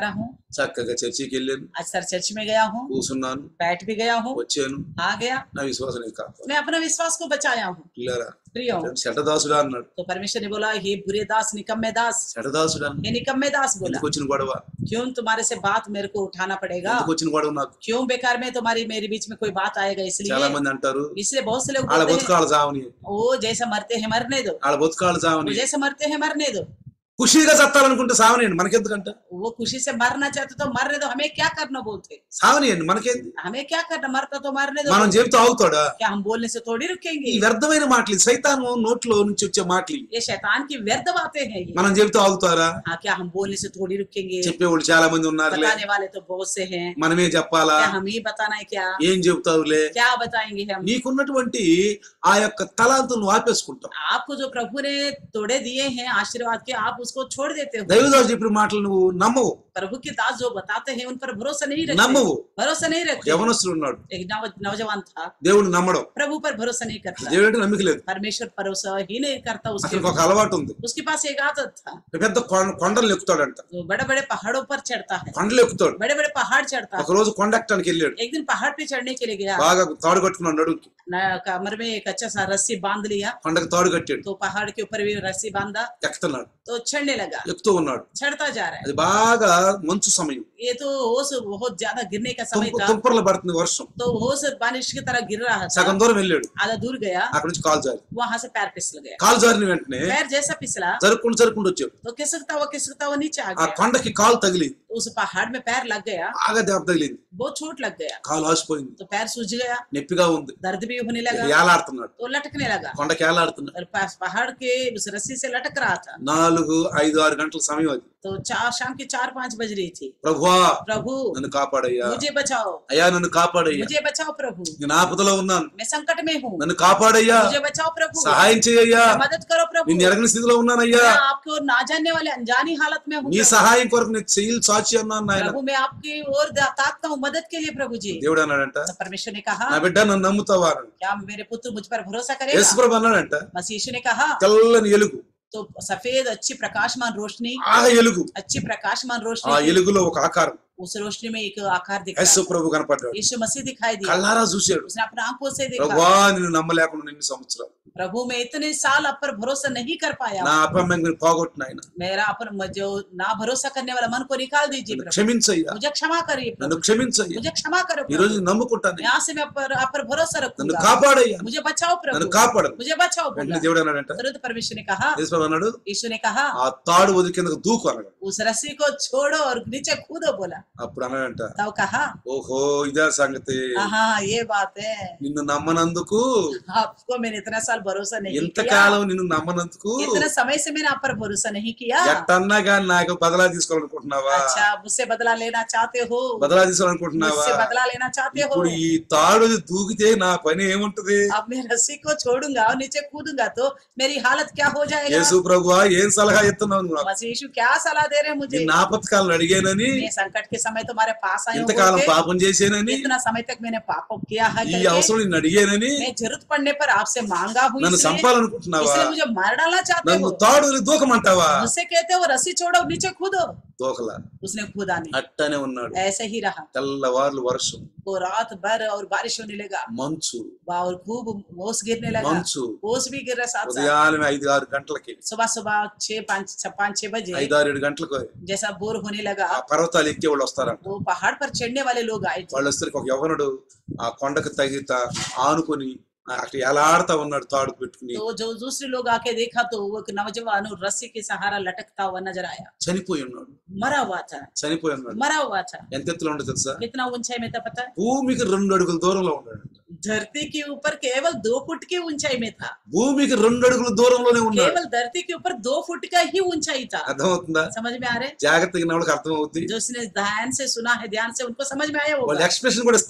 చక్కగా చర్చికి వెళ్ళాను आज सर चर्च में गया हूँ కూర్చున్నాను बैठ भी गया हूँ వచ్చాను आ गया నా విశ్వాసం నీకు కాపాడు मैं अपना विश्वास को बचाया हूँ పిల్లరా प्रियो శటదాసుడా అన్నాడు तो परमेश्वर ने बोला हे बुरे दास निकम्मे दास శటదాసుడా అన్నాడు. हे निकम्मे दास बोला ఎందుకు వచ్చిన గొడవ क्यों तुम्हारे से बात मेरे को उठाना पड़ेगा ఎందుకు వచ్చిన గొడవ నాకు क्यों बेकार में तुम्हारी मेरे बीच में कोई बात आएगा చాలా इसलिए మంది అంటారు इसलिए बहुत से लोग వాళ్ళ बोलते हैं బతుకాళ్ళు చావని वो जैसा मरते हैं मरने दो వాళ్ళ బతుకాళ్ళు वो చావని जैसे मरते हैं मरने दो ఖుషీగా చత్తాలనుకుంటే సావనియండి మనకెందుకంట वो खुशी से मरना चाहते तो मरने दो हमें क्या करना बोलते సావనియండి మనకేంది हमें क्या करना मरता तो मरने दो మనం చెబుతూ అవుతాడా क्या हम बोलने से थोड़ी ఈ रुकेंगे వ్యర్థమైన మాటలు సైతాను నోట్లో నుంచి వచ్చే మాటలు ये शैतान की व्यर्थ बातें हैं ये మనం చెబుతూ ఆగుతారా हाँ क्या हम बोलने से थोड़ी रुकेंगे చెప్పేవాళ్ళు చాలా మంది ఉన్నారులే बताने वाले तो बहुत से हैं మనమే చెప్పాలా क्या हम ही बताना है क्या ఏం చెబుతావులే क्या बताएंगे हम నీకున్నటువంటి ఆ యొక్క తలాంతులు నువ్వు ఆపేసుకుంటావు आपको जो प्रभु ने तोड़े दिए हैं आशीर्वाद के आप उसको छोड़ देते हो దైవదాసు చెప్పిన మాటలు నువ్వు నమ్మవు प्रभु के दास जो बताते हैं उन पर भरोसा नहीं रखते నమ్మవు भरोसा नहीं रखते యవనస్తుడు ఉన్నాడు एक नव, नौजवान था దేవుడు నమ్మడం प्रभु पर भरोसा नहीं करता దేవుడు నమ్మిక లేదు परमेश्वर भरोसा ही नहीं करता उसके అతనికి ఒక అలవాటు ఉంది उसके पास एक आदत था పెద్ద కొం- కొండలు ఎక్కుతాడంట जो बड़े बड़े पहाड़ों पर चढ़ता है కొండలు ఎక్కుతాడు बड़े बड़े पहाड़ चढ़ता है ఒక రోజు కొండ ఎక్కడానికి వెళ్ళాడు एक दिन पहाड़ पे चढ़ने के लिए गया బాగా తాడు కట్టుకున్నాడు నడుకి न- कमर में एक अच्छा सा रस्सी बांध लिया కొండకి తాడు కట్టాడు तो पहाड़ के ऊपर भी रस्सी बांधा ఎక్కుతున్నాడు तो चढ़ने लगा ఎక్కుతూ ఉన్నాడు चढ़ता जा रहा है అది బాగా మంచు సమయం ये तो होश बहुत ज्यादा गिरने का समय తుంప- था తుంపర్లు పడుతుంది వర్షం तो होश बारिश की तरह गिर रहा था సగం దూరం వెళ్ళాడు आधा दूर गया అక్కడ నుంచి కాలు జారి वहां से पैर फिसल गया కాలు జారిన వెంటనే पैर जैसा फिसला జరుపుకుంటూ జరుపుకుంటూ వచ్చాడు तो खिसकता हुआ खिसकता हुआ नीचे आ ఆ गया కొండకి కాలు తగిలి तो उस पहाड़ में पैर लग गया బాగా దెబ్బ తగిలింది बहुत चोट लग गया కాలు ఆసిపోయింది तो पैर सूज गया నొప్పిగా ఉంది दर्द भी होने ఇక लगा ఏలాడుతున్నాడు तो लटकने लगा కొండకి ఏలాడుతున్నాడు और पास पहाड़ के उस रस्सी से लटक रहा था నాలుగు ఐదు ఆరు గంటల సమయం అది तो चार शाम के चार पांच बज रही थी ప్రభువా प्रभु నన్ను కాపాడయ్యా मुझे बचाओ అయ్యా నన్ను కాపాడయ్యా मुझे बचाओ प्रभु నేను ఆపదలో ఉన్నాను मैं संकट में हूँ నన్ను కాపాడయ్యా मुझे बचाओ प्रभु సహాయం చేయయ్యా मदद करो प्रभु నిన్ను ఎరగని స్థితిలో ఉన్నానయ్యా मैं आपको ना जानने वाले अनजानी हालत में हूँ నీ प्रभु। సహాయం కొరకు నేను చెయ్యి సాక్షి అన్నాను నాయన प्रभु मैं आपकी ओर दा- ताकता हूँ मदद के लिए प्रभु जी దేవుడు అన్నాడంట तो परमेश्वर ने कहा నా బిడ్డ నన్ను నమ్ముతావా అన్నాడు. क्या मेरे पुत्र मुझ पर भरोसा करेगा యేసుప్రభు అన్నాడంట मसीह यीशु ने कहा తెల్లని ఎలుగు तो सफेद अच्छी प्रकाशमान रोशनी బాగా ఎలుగు अच्छी प्रकाशमान ఆ रोशनी थी। ఎలుగులో ఒక ఆకారం उस रोशनी में एक आकार दिखा యేసు ప్రభు కనపడ్డాడు यीशु मसीह दिखाई दिया కళ్ళారా చూశాడు उसने अपने आंखों से देखा ప్రభువా నిన్ను నమ్మలేకుండా ఎన్ని సంవత్సరాలు प्रभु मैं इतने साल आप पर भरोसा नहीं कर पाया నా అపమ్యం పోగొట్టిన ఆయన मेरा अपन जो ना भरोसा करने वाला मन को निकाल दीजिए నన్ను प्रभु క్షమించయ్యా मुझे क्षमा करिए प्रभु నన్ను క్షమించయ్యా मुझे क्षमा करो ఈ प्रभु। రోజు నేను నమ్ముకుంటాను यहाँ से मैं आप पर, आप पर भरोसा నన్ను रखूंगा కాపాడయ్యా मुझे बचाओ నన్ను प्रभु కాపాడను मुझे बचाओ వెంటనే बोला దేవుడు అన్నాడంట तुरंत परमेश्वर ने कहा యేసు ప్రభు అన్నాడు यीशु ने कहा ఆ తాడు వదిలి కిందకు దూకు అన్నాడు उस रस्सी को छोड़ो और नीचे कूदो बोला అప్పుడు అన్నాడంట तब कहा ఓహో ఇదే సంగతి हाँ ये बात है నిన్ను నమ్మనందుకు आपको मैंने इतना साल भरोसा नहीं किया ఇంతకాలం నిన్ను నమ్మనందుకు इतना समय से मैंने आप पर भरोसा नहीं किया ఎట్టన్నా కానీ నాకు బదలా తీసుకోవాలనుకుంటున్నావా अच्छा मुझसे बदला लेना चाहते हो బదలా తీసుకోవాలనుకుంటున్నావా मुझसे बदला लेना चाहते हो ఇప్పుడు ఈ తాడు దూకితే నా పని ఏముంటది अब मैं रस्सी को छोड़ूंगा और नीचे कूदूंगा तो मेरी हालत क्या हो जाएगा యేసు ప్రభు ఏం సలహా ఇస్తున్నావు నువ్వు నాకు? मसीह यीशु क्या सलाह दे रहे हैं मुझे నిన్ను ఆపత్కాలను అడిగానని मैं संकट के समय तुम्हारे पास आई हूँ ఇంతకాలం बोल के, పాపం చేశానని इतना समय तक मैंने पाप किया है ఈ करके, అవసరం నిన్ను అడిగానని मैं जरूरत पड़ने पर आपसे मांगा हूँ నన్ను इसलिए చంపాలనుకుంటున్నావా इसलिए मुझे मार डालना चाहते నన్ను हो తాడు వదిలి దూకమంటావా मुझसे कहते हो रस्सी छोड़ो नीचे कूदो దూకలా उसने कूदा नहीं అట్టనే ఉన్నాడు ऐसे ही रहा తెల్లవార్లు వర్షం वो रात भर और बारिश होने लगा మంచు और खूब ओस गिरने लगा మంచు ओस भी गिर रहा साथ साथ ఉదయాన్నే ఐదు ఆరు గంటలకి सुबह सुबह छह पाँच पाँच छह बजे ఐదు ఆరు ఏడు గంటలకు जैसा बोर होने लगा ఆ పర్వతాలు ఎక్కే వాళ్ళు వస్తారంట वो पहाड़ पर चढ़ने वाले लोग आए थे వాళ్ళు వస్తే ఒక యవనుడు ఆ కొండకు తగిత ఆనుకొని అక్కడ ఎలాడుతా ఉన్నాడు తాడు పెట్టుకుని तो जो दूसरे लोग आके देखा तो वो एक नौजवान और रस्सी के सहारा लटकता हुआ नजर आया చనిపోయి ఉన్నాడు मरा हुआ था చనిపోయి ఉన్నాడు मरा हुआ था ఎంత ఎత్తులో ఉండదు తెలుసా कितना ऊंचाई में था पता है భూమికి రెండు అడుగుల దూరంలో ఉన్నాడు धरती के ऊपर केवल दो फुट की ऊंचाई में था భూమికి రెండు అడుగుల దూరంలోనే ఉన్నాడు केवल धरती के ऊपर दो फुट का ही ऊंचाई था అర్థమవుతుందా समझ में आ रहे జాగ్రత్తగా వాళ్ళకి అర్థమవుతుంది जो उसने ध्यान से सुना है ध्यान से उनको समझ में आया వాళ్ళు होगा ఎక్స్ప్రెషన్ కూడా ఇస్తారు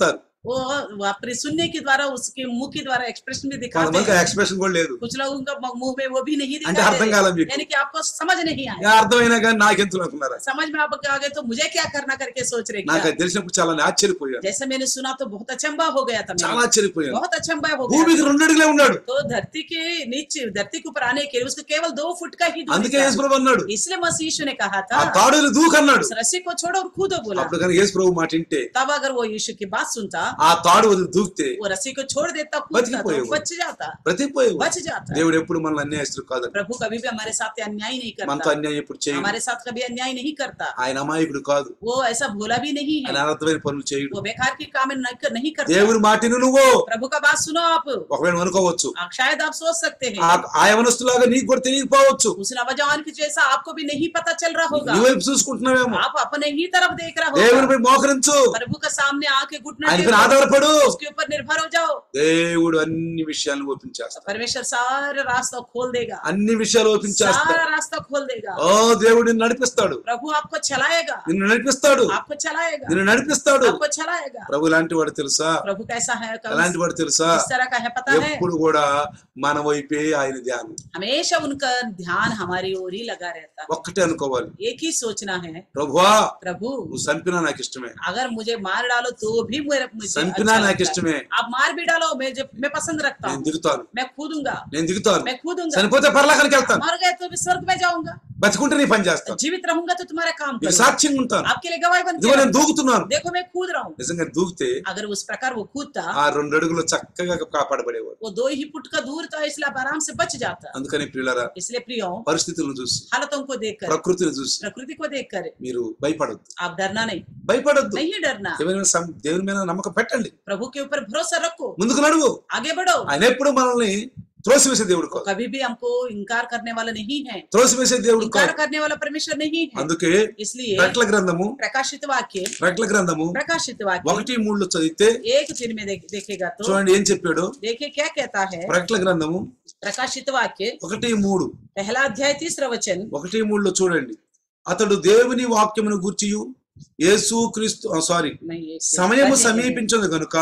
वो वो अपने सुनने के द्वारा उसके मुंह के द्वारा एक्सप्रेशन भी दिखाते కొంతమందికి हैं ఎక్స్ప్రెషన్ కూడా లేదు कुछ लोगों का मुंह में वो भी नहीं అంటే అర్థం दिखाते కాలం మీకు यानी कि आपको समझ नहीं आया ఇంకా అర్థమైనా కానీ నాకెందుకు అనుకున్నారా समझ में आप आ गए तो मुझे क्या करना करके सोच रहे నాకు क्या అది తెలిసినప్పుడు చాలా ఆశ్చర్యపోయాను जैसे मैंने सुना तो बहुत अचंबा हो गया था చాలా मेरा ఆశ్చర్యపోయాను बहुत अचंबा हो गया భూమికి రెండు అడుగులే ఉన్నాడు तो धरती के नीचे धरती के ऊपर आने के लिए उसको केवल दो फुट का ही दूरी అందుకే था। యేసుప్రభు అన్నాడు इसलिए मसीह यीशु ने कहा ఆ था తాడుని దూకన్నాడు उस रस्सी को छोड़ो और कूदो बोला అప్పుడు కానీ యేసుప్రభు మాట వింటే तब अगर वो यीशु की बात सुनता ఆ తాడు వదిలి దూకితే वो रस्सी को छोड़ देता कूदता बच तो बच जाता బ్రతికిపోయేవాడు बच जाता దేవుడు ఎప్పుడు మనల్ని అన్యాయస్తుడు కాదు प्रभु कभी भी हमारे साथ अन्याय नहीं మనతో करता అన్యాయం ఎప్పుడు చేయడు हमारे साथ कभी अन्याय नहीं करता ఆయన అమాయకుడు కాదు वो ऐसा भोला भी नहीं ఆయన है అనర్థమైన పనులు చేయడు वो बेकार की काम नहीं कर- नहीं करता దేవుని మాటిని నువ్వు प्रभु का बात सुनो आप ఒకవేళ అనుకోవచ్చు आप शायद आप सोच सकते ఆ हैं ఆ యవనస్తులాగా నీకు కూడా తెలియకపోవచ్చు उस नौजवान की जैसा आपको भी नहीं पता चल रहा होगा నీ వైపు చూసుకుంటున్నావేమో आप अपने ही तरफ देख रहा होगा దేవునిపై మోకరించు प्रभु के सामने आके घुटने ఆయన टेको, పైన ఆధారపడు उसके ऊपर निर्भर हो जाओ దేవుడు అన్ని విషయాలను ఓపించేస్తాడు परमेश्वर सारे रास्ता खोल देगा అన్ని విషయాలు ఓపించేస్తాడు सारा रास्ता खोल देगा ఓ దేవుడు నిన్ను నడిపిస్తాడు प्रभु आपको चलाएगा నిన్ను నడిపిస్తాడు आपको चलाएगा నిన్ను నడిపిస్తాడు आपको चलाएगा ప్రభు లాంటి వాడు తెలుసా प्रभु कैसा है कब ఎలాంటి వాడు తెలుసా किस तरह का है पता है ఎప్పుడు కూడా మన వైపే ఆయన ధ్యానం हमेशा उनका ध्यान हमारी ओर ही लगा रहता है ఒక్కటే అనుకోవాలి एक ही सोचना है ప్రభువా प्रभु నువ్వు చంపినా నాకు ఇష్టమే अगर मुझे मार डालो तो भी मेरे मुझे చంపినా अच्छा నాకు लगता है। ఇష్టమే आप मार भी डालो मैं जो मैं पसंद रखता నేను हूँ దిగుతాను मैं कूदूंगा నేను దిగుతాను मैं कूदूंगा చనిపోతే పర్లాకానికి వెళ్తాను मर गए तो भी स्वर्ग में जाऊंगा బతికుంటే నీ పని చేస్తాను जीवित रहूंगा तो तुम्हारा काम నీకు करूंगा సాక్ష్యంగా ఉంటాను आपके लिए गवाही बन ఇదిగో నేను దూకుతున్నాను देखो मैं कूद रहा हूँ నిజంగా దూకితే अगर उस प्रकार वो कूदता ఆ రెండు అడుగులు చక్కగా కాపాడబడేవాడు वो दो ही फुट का दूर था इसलिए आप आराम से बच जाता అందుకని ప్రియులరా इसलिए प्रियो పరిస్థితులను చూసి हालतों को देखकर ప్రకృతిని చూసి प्रकृति को देखकर మీరు భయపడొద్దు आप डरना नहीं భయపడొద్దు नहीं डरना దేవుని మీద సం- దేవుని మీద నమ్మకం పెట్టండి प्रभु के ऊपर भरोसा रखो ముందుకు నడువు आगे बढ़ो ఆయన ఎప్పుడు మనల్ని త్రోసివేసే దేవుడు కాదు कभी भी हमको इनकार करने वाला नहीं है త్రోసివేసే దేవుడు इनकार కాదు करने वाला परमेश्वर नहीं है అందుకే इसलिए ప్రకటన గ్రంథము प्रकाशित वाक्य ప్రకటన గ్రంథము प्रकाशित वाक्य ఒకటి మూడులో చదివితే एक दिन में देख, देखेगा तो చూడండి ఏం చెప్పాడు देखिए क्या कहता है ప్రకటన గ్రంథము प्रकाशित वाक्य ఒకటి మూడు पहला अध्याय तीसरा वचन ఒకటి మూడులో చూడండి అతడు దేవుని వాక్యమును గూర్చియు యేసు క్రీస్తు సారీ नहीं एक సమయము पढ़ने के लिए। సమీపించదు గనుక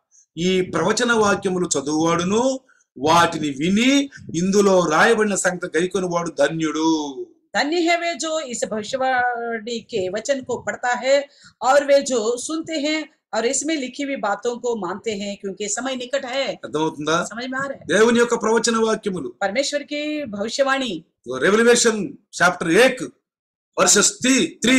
ఈ ప్రవచన వాక్యములు చదువువాడును వాటిని విని ఇందులో రాయబడిన సంగతి గైకొని వాడు ధన్యుడు धन्य है वे जो इस भविष्यवाणी के वचन को पढ़ता है और वे जो सुनते हैं और इसमें लिखी हुई बातों को मानते हैं क्योंकि समय निकट है అర్థమవుతుందా समझ में आ रहा है దేవుని యొక్క ప్రవచన వాక్యములు परमेश्वर की भविष्यवाणी రెవల్యూషన్ చాప్టర్ ఏక్ వర్సెస్ త్రీ త్రీ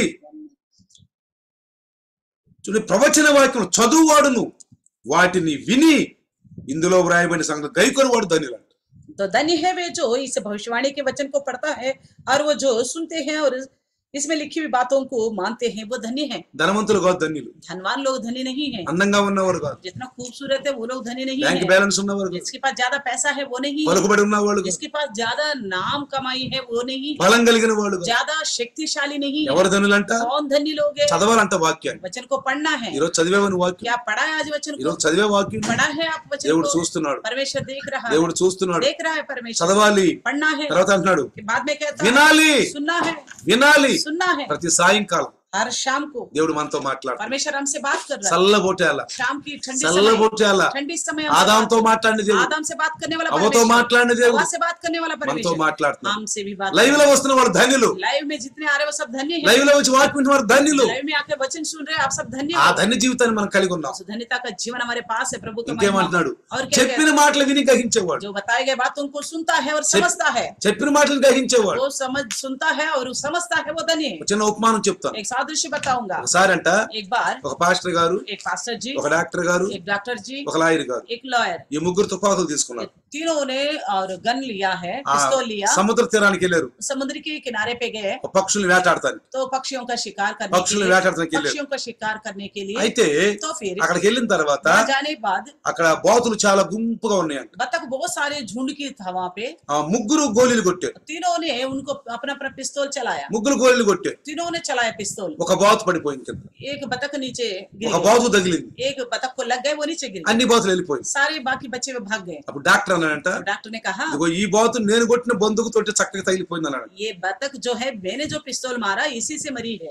చూడండి ప్రవచన వాక్యం చదువువాడును వాటిని విని ఇందులో వ్రాయబడిన సంగతి గైకొని వాడు ధన్యులు तो धन्य है वे जो इस भविष्यवाणी के वचन को पढ़ता है और वो जो सुनते हैं और इसमें लिखी हुई बातों को मानते हैं वो धन्य है ధనవంతులు కాదు ధన్యులు धनवान लोग धनी नहीं है అందంగా ఉన్నవారు కాదు जितना खूबसूरत है वो लोग धनी नहीं బ్యాంక్ है బ్యాలెన్స్ ఉన్నవారు కాదు जिसके पास ज्यादा पैसा है वो नहीं है పలుకుబడి ఉన్నవాళ్ళు కాదు जिसके पास ज्यादा नाम कमाई है वो नहीं है బలం కలిగిన వాడు కాదు ज्यादा शक्तिशाली नहीं है ఎవరు ధనులంట कौन धनी लोग है చదవాలంట వాక్యాన్ని वचन को पढ़ना है ఈ రోజు చదివేవని వాక్యం क्या पढ़ा है आज वचन ఈ को రోజు చదివే వాక్యం पढ़ा है आप वचन దేవుడు को చూస్తున్నాడు परमेश्वर देख रहा है దేవుడు చూస్తున్నాడు देख रहा है परमेश्वर చదవాలి पढ़ना है తర్వాత అంటున్నాడు कि बाद में कहता है వినాలి सुनना है వినాలి सुनना है ప్రతి సాయంకాలం हर शाम को దేవుడు మనతో మాట్లాడు परमेश्वर हमसे बात कर रहा है చల్లబోటేల शाम की ठंडी समय చల్లబోటేల ठंडी समय हमसे ఆదాంతో बात- మాట్లాడిన దేవుడు आदम से बात करने वाला అవతో परमेश्वर మాట్లాడిన దేవుడు हवा से बात करने वाला మనతో परमेश्वर మాట్లాడుతున్నాడు हमसे भी बात లైవ్ లో వస్తున్న వాళ్ళు ధన్యులు लाइव में जितने आ रहे वो सब धन्य है లైవ్ లో వచ్చి వాక్యం వింటున్న వారు ధన్యులు लाइव में आके वचन सुन रहे हैं आप सब धन्य ఆ हो ధన్య జీవితాన్ని మనం కలిగి ఉన్నాం उस धन्यता का जीवन हमारे पास है प्रभु का महिमा। ఇంకేమంటున్నాడు और क्या చెప్పిన कहता మాటలు విని గ్రహించేవాడు है? जो बताए गए बातों को सुनता है और समझता है చెప్పిన మాటలు గ్రహించేవాడు वो समझ सुनता है और समझता है वो धन्य है ఒక చిన్న ఉపమానం చెప్తాను एक सादृश्य बताऊंगा ఒకసారి అంట एक बार ఒక పాస్టర్ గారు एक पास्टर जी ఒక డాక్టర్ గారు एक डॉक्टर जी ఒక లాయర్ గారు एक लॉयर ఈ ముగ్గురు తుపాకులు తీసుకున్నారు तीनों ने और गन लिया है ఆ पिस्तौल लिया సముద్ర తీరానికి వెళ్ళారు समुद्र के किनारे पे गए ఒక పక్షుల్ని వేటాడతాను तो पक्षियों का शिकार करने के పక్షుల్ని लिए వేటాడటానికి వెళ్ళారు पक्षियों का शिकार करने के लिए అయితే तो फिर అక్కడికి వెళ్ళిన తర్వాత वहाँ जाने के बाद అక్కడ బాతులు చాలా గుంపుగా ఉన్నాయంట बतख बहुत सारे झुंड की था वहाँ पे ఆ ముగ్గురు గోళీలు కొట్టారు तीनों ने उनको अपना अपना पिस्तौल चलाया ముగ్గురు గోళీలు కొట్టారు तीनों ने चलाया पिस्तौल ఒక బాతు పడిపోయింది కింద एक बतख नीचे गिर ఒక गई। బాతు తగిలింది एक बतख को लग गए वो नीचे गिर गए అన్ని బాతులు వెళ్ళిపోయింది सारे बाकी बच्चे वो भाग गए అప్పుడు డాక్టర్ అన్నాడంట तो डॉक्टर ने कहा ఇదిగో ఈ బాతు నేను కొట్టిన బందుకు తోటి చక్కగా తగిలిపోయింది అన్నాడు ये बतख जो है मैंने जो पिस्तौल मारा इसी से मरी है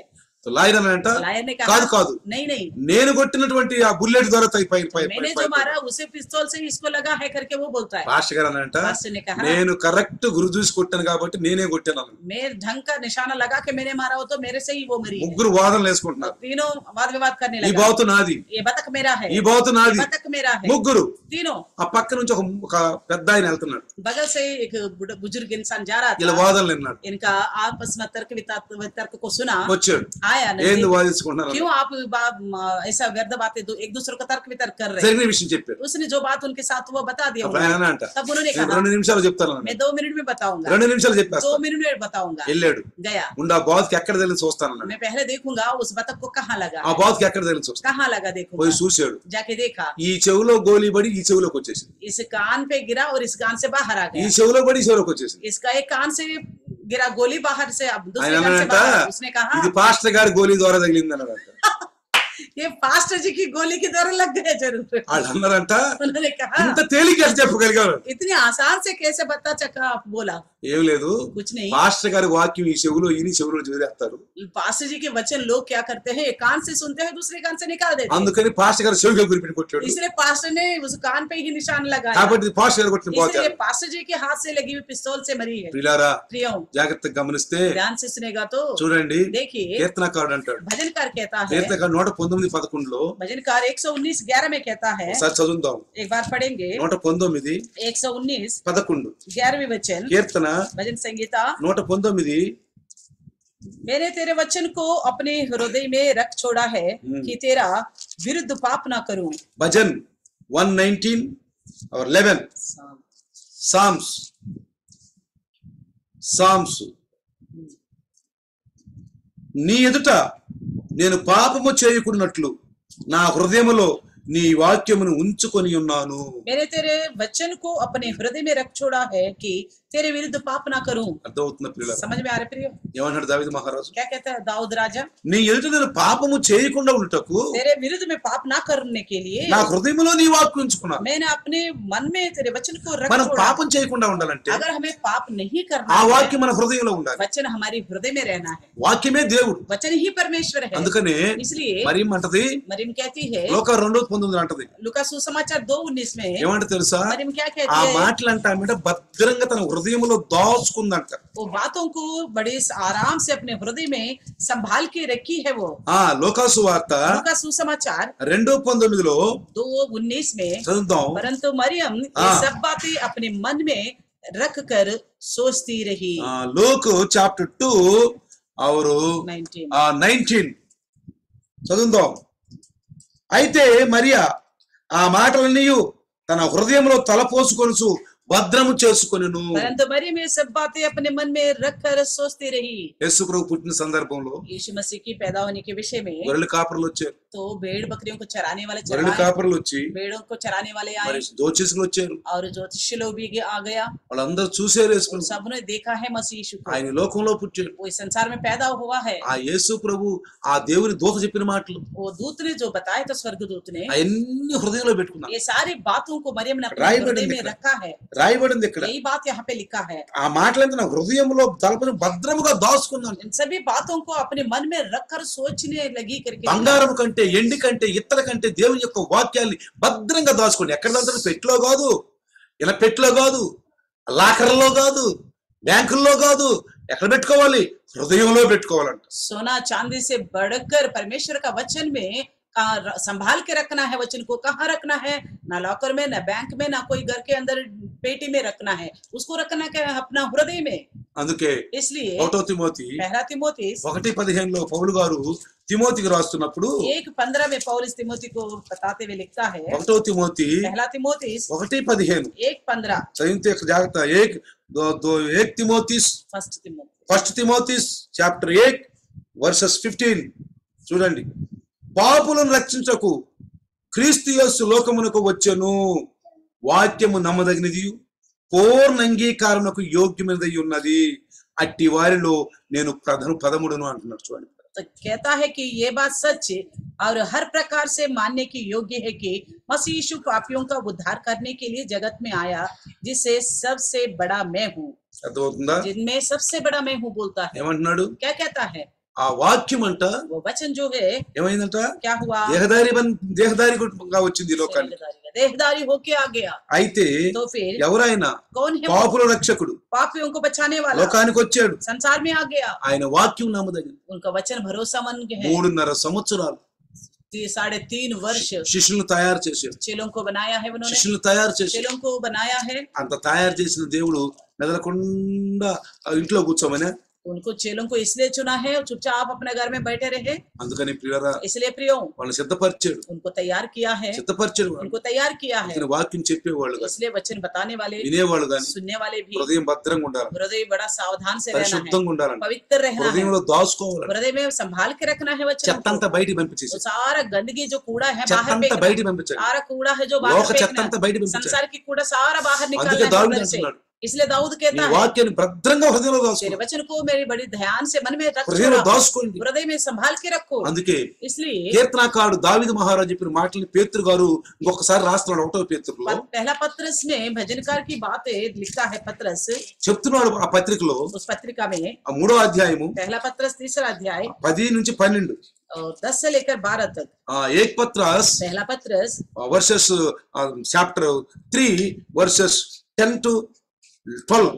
లాయర్ అని అంట लायर ने కాదు कहा కాదు नहीं नहीं నేను కొట్టినటువంటి ఆ బుల్లెట్ ద్వారా తై- పై- పై- मैंने పై- जो పై- मारा उसे पिस्तौल से इसको लगा है करके वो बोलता है పాస్టర్ గారు అని అంట पास्टर ने कहा నేను కరెక్ట్ గురు చూసి కొట్టాను కాబట్టి నేనే కొట్టాను అన్నాడు. मैं ढंग का निशाना लगा के मैंने मारा हो तो मेरे से ही वो मरी है ముగ్గురు వాదనలు వేసుకుంటున్నారు तीनों वाद विवाद करने ఈ लगा బాతు నాది ये बतख मेरा है ఈ బాతు ये నాది बतख मेरा है ముగ్గురు तीनों ఆ పక్క నుంచి ఒక ఒక పెద్ద ఆయన వెళ్తున్నాడు बगल से एक बुढ़- बुजुर्ग इंसान जा रहा ఇలా था వాదనలు విన్నాడు इनका आपस में तर्क वितर्क वितर्क को सुना వచ్చాడు आया ఏంది नजदीक। వాదించుకుంటున్నారు क्यों आप बा- म- ऐसा व्यर्थ बातें दो एक दूसरे को तर्क वितर्क कर रहे हैं జరిగిన విషయం చెప్పారు उसने जो बात उनके साथ हुआ बता दिया అప్పుడు उन्होंने। ఆయన అంట तब उन्होंने నేను कहा రెండు నిమిషాలు చెప్తాను అన్నాడు. मैं दो मिनट में बताऊंगा రెండు నిమిషాలు చెప్పేస్తా दो मिनट में बताऊंगा వెళ్ళాడు गया ఉండు ఆ బాతుకి ఎక్కడ తెలిసి చూస్తానన్నాడు मैं पहले देखूंगा उस बतख को कहाँ लगा ఆ బాతుకి ఎక్కడ తెలిసి చూస్తాను कहाँ लगा పోయి देखूंगा చూశాడు जाके देखा ఈ చెవులో గోలీ పడి ఈ చెవులోకి వచ్చేసింది इस कान पे गिरा और इस कान से बाहर आ ఈ गया చెవులో పడి ఈ చెవులోకి వచ్చేసింది इसका एक कान से गिरा गोली बाहर से अब दूसरे ఆయన कान से అన్నాడంట बाहर उसने कहा ఇది పాస్టర్ గారి గోలీ ద్వారా తగిలింది అన్నాడంట ये पास्टर जी की गोली की दौरान लग गए जरूर వాళ్ళు అన్నారంట उन्होंने कहा ఇంత తేలిక ఎట్లా చెప్పగలిగారు इतनी आसान से कैसे बता चका आप बोला ఏం లేదు कुछ नहीं పాస్టర్ గారి వాక్యం ఈ చెవులో ఈని చెవులో చదివేస్తారు पास्टर जी के वचन लोग क्या करते हैं एक कान से सुनते हैं दूसरे कान से निकाल देते हैं అందుకని పాస్టర్ గారు చెవిగా గురిపిని కొట్టాడు इसलिए पास्टर ने उस कान पे ही निशान लगाया కాబట్టి ఇది పాస్టర్ గారు కొట్టిన इसलिए పోతారు पास्टर जी के हाथ से लगी हुई पिस्तौल से मरी है ప్రియులారా प्रियो జాగ్రత్తగా గమనిస్తే ध्यान से सुनेगा तो చూడండి देखिए కీర్తనకారుడు అంటాడు भजनकार कहता है కీర్తనకారు నూట పంతొమ్మిది పదకొండులో भजनकार 119 11 में कहता है ఒకసారి చదువుదాం एक बार पढ़ेंगे నూట పంతొమ్మిది 119 పదకొండు 11वें वचन కీర్తన भजन संगीता నూట పంతొమ్మిది मैंने तेरे वचन को अपने हृदय में रख छोड़ा है कि तेरा विरुद्ध पाप ना करूं భజన్ వన్ నైన్టీన్ అవర్ లెవెన్ సామ్స్ సామ్స్ నీ ఎదుట నేను పాపము చేయకున్నట్లు నా హృదయములో నీ వాక్యమును ఉంచుకొని ఉన్నాను मैंने तेरे वचन को अपने हृदय में रख छोड़ा है कि तेरे विरुद्ध पाप ना करूं అర్థమవుతున్న పిల్లలు समझ में आ रहे प्रियो ఏమన్నాడు దావిద మహారాజు क्या कहता है दाऊद राजा నీ ఎదుట నేను పాపము చేయకుండా ఉండుటకు तेरे विरुद्ध में पाप ना करने के लिए నా హృదయములో నీ వాక్యం ఉంచుకున్నాను मैंने अपने मन में तेरे वचन को रख మనం छोड़ा పాపం చేయకుండా ఉండాలంటే अगर हमें पाप नहीं ఆ करना है వాక్యం మన హృదయంలో ఉండాలి वचन हमारे हृदय में रहना है వాక్యమే దేవుడు वचन ही परमेश्वर है అందుకనే इसलिए మరి అంటది मरियम कहती है లోక రెండు పంతొమ్మిది అంటది लुका सुसमाचार दो उन्नीस में ఏమంటే తెలుసా मरियम क्या ఆ कहती है మాటలు అంటామంటే భద్రంగా తన హృదయంలో దాచుకుందంట वो बातों को बड़े आराम से अपने हृदय में संभाल के रखी है वो ఆ లోకాసు వార్త लुका सुसमाचार రెండు పంతొమ్మిదిలో दो उन्नीस में చదువుదాం परंतु मरियम ये हाँ। सब बातें अपने मन में रख कर सोचती रही ఆ, లోకు చాప్టర్ టూ అవరు 19 నైన్టీన్ చదువుదాం అయితే మరియా ఆ మాటలన్నీ తన హృదయంలో తలపోసుకొనుచు భద్రము చేసుకొనిను परंतु मरियम ये सब बातें अपने मन में रख कर सोचती रही యేసు ప్రభు పుట్టిన సందర్భంలో यीशु मसीह की पैदा होने के विषय में గొర్రెల కాపర్లు వచ్చారు तो भेड़ बकरियों को चराने वाले గొర్రెల चराए కాపర్లు వచ్చి भेड़ों को चराने वाले మరి आए జ్యోతిష్కులు వచ్చారు और ज्योतिष लोग भी आ गया వాళ్ళందరూ చూసారు उन యేసుప్రభు सबने देखा है मसीह यीशु को ఆయన లోకంలో పుట్టాడు वो इस संसार में पैदा हुआ है ఆ యేసు ప్రభు ఆ దేవుని దూత చెప్పిన మాటలు वो दूत ने जो बताया था स्वर्गदूत ने అవన్నీ హృదయంలో పెట్టుకున్నాను ये सारी बातों को मरियम ने अपने राय हृदय बटन में दिख रहा। रखा है రాయబడింది ఇక్కడ यही बात यहाँ पे लिखा है ఆ మాటలంతా నా హృదయంలో తలపని భద్రముగా దాచుకున్నాను इन सभी बातों को अपने मन में रखकर सोचने लगी करके బంగారం కంటే ఎండి కంటే ఇత్తల కంటే దేవుని యొక్క వాక్యాల్ని భద్రంగా దాచుకోండి ఎక్కడ దాంట్లో పెట్టిలో కాదు ఇలా పెట్టిలో కాదు లాకర్లో కాదు బ్యాంకుల్లో కాదు ఎక్కడ పెట్టుకోవాలి హృదయంలో పెట్టుకోవాలంట सोना चांदी से बढ़कर परमेश्वर का वचन में कहाँ र- संभाल के रखना है वचन को कहाँ रखना है ना लॉकर में ना बैंक में ना कोई घर के अंदर पेटी में रखना है उसको रखना क्या है अपना हृदय में అందుకే इसलिए ఒకటో తిమోతి पहला तिमोतीस ఒకటి పదిహేనులో పౌలు గారు తిమోతికి రాస్తున్నప్పుడు एक पंद्रह में पौलिस तिमोती को बताते हुए लिखता है ఒకటో తిమోతి पहला तिमोतीस ఒకటి పదిహేను एक पंद्रह చదివితే జాగ్రత్త ఏక్ దో- దో- ఏక్ తిమోతిస్ फर्स्ट तिमोती ఫస్ట్ తిమోతిస్ చాప్టర్ ఎయిట్ వర్సెస్ ఫిఫ్టీన్ చూడండి పాపులను రక్షించకు క్రీస్తు యేసు లోకమునకు వచ్చెను వాక్యము నమ్మదగినది పూర్ణ అంగీకారమునకు యోగ్యమైనది ఉన్నది అట్టి వారిలో నేను ప్రధన ప్రథముడును అంటున్నాడు చూడండి तो कहता है कि ये बात सच है और हर प्रकार से मानने की योग्य है कि मसीह यीशु पापियों का उद्धार करने के लिए जगत में आया जिससे सबसे बड़ा मैं हूँ అర్థమవుతుందా जिनमें सबसे बड़ा मैं हूँ बोलता है ఏమంటున్నాడు क्या कहता है ఆ వాక్యం అంట वो वचन जो है ఏమైందంట क्या हुआ దేహదారి బన్- దేహదారిగా వచ్చింది ఈ లోకానికి देहदारी का- देहदारी होके आ गया అయితే तो फिर ఎవరైనా कौन है वो? పాపుల రక్షకుడు पापियों को बचाने वाला లోకానికి వచ్చాడు संसार में आ गया ఆయన వాక్యం నమ్మదగింది उनका वचन भरोसामंद है మూడున్నర సంవత్సరాలు ती- साढ़े तीन वर्ष శిష్యులను తయారు చేశాడు चेलों को बनाया है उन्होंने శిష్యులను తయారు చేశాడు चेलों को बनाया है అంత తయారు చేసిన దేవుడు మెదలకుండా ఆ ఇంట్లో కూర్చోమనే उनको चेलों को इसलिए चुना है और चुपचाप अपने घर में बैठे रहे అందుకని ప్రియులరా इसलिए प्रियो వాళ్ళని సిద్ధపరిచాడు उनको तैयार किया है సిద్ధపరిచాడు వాళ్ళు. उनको तैयार किया है అందుకని వాక్యం చెప్పేవాళ్ళు కానీ इसलिए वचन बताने वाले వినేవాళ్ళు కానీ सुनने वाले भी హృదయం భద్రంగా ఉండాలి हृदय बड़ा सावधान से रहना है పరిశుద్ధంగా ఉండాలంట पवित्र रहना है హృదయంలో దాచుకోవాలి हृदय में संभाल के रखना है वचन को। చెత్తంతా బయటికి పంపించేసి वो सारा गंदगी जो कूड़ा है बाहर చెత్తంతా फेंकना బయటికి పంపించాలి सारा कूड़ा है जो లోక बाहर फेंकना చెత్తంతా బయట పంపించాలి संसार की कूड़ा सारा बाहर అందుకే निकालना है దావిది अंदर से అంటున్నాడు इसलिए दाऊद నీ कहता है వాక్యాన్ని భద్రంగా హృదయంలో तेरे దాచుకో वचन को मेरी बड़ी ध्यान से मन में रख హృదయంలో छोड़ा। దాచుకోండి हृदय में संभाल के रखो అందుకే इसलिए కీర్తనాకారుడు దావిది మహారాజు చెప్పిన మాటల్ని పేతురు గారు ఇంకొకసారి రాస్తున్నాడు ఒకటో పేతురులో प- पहला पत्रस में भजनकार की बातें लिखता है पत्रस చెప్తున్నాడు ఆ పత్రికలో उस पत्रिका में ఆ మూడో అధ్యాయము पहला पत्रस तीसरा अध्याय పది నుంచి పన్నెండు और दस से लेकर बारह तक ఆ ఏక్ పత్రాస్ पहला Patras verses chapter three verses ten to twelve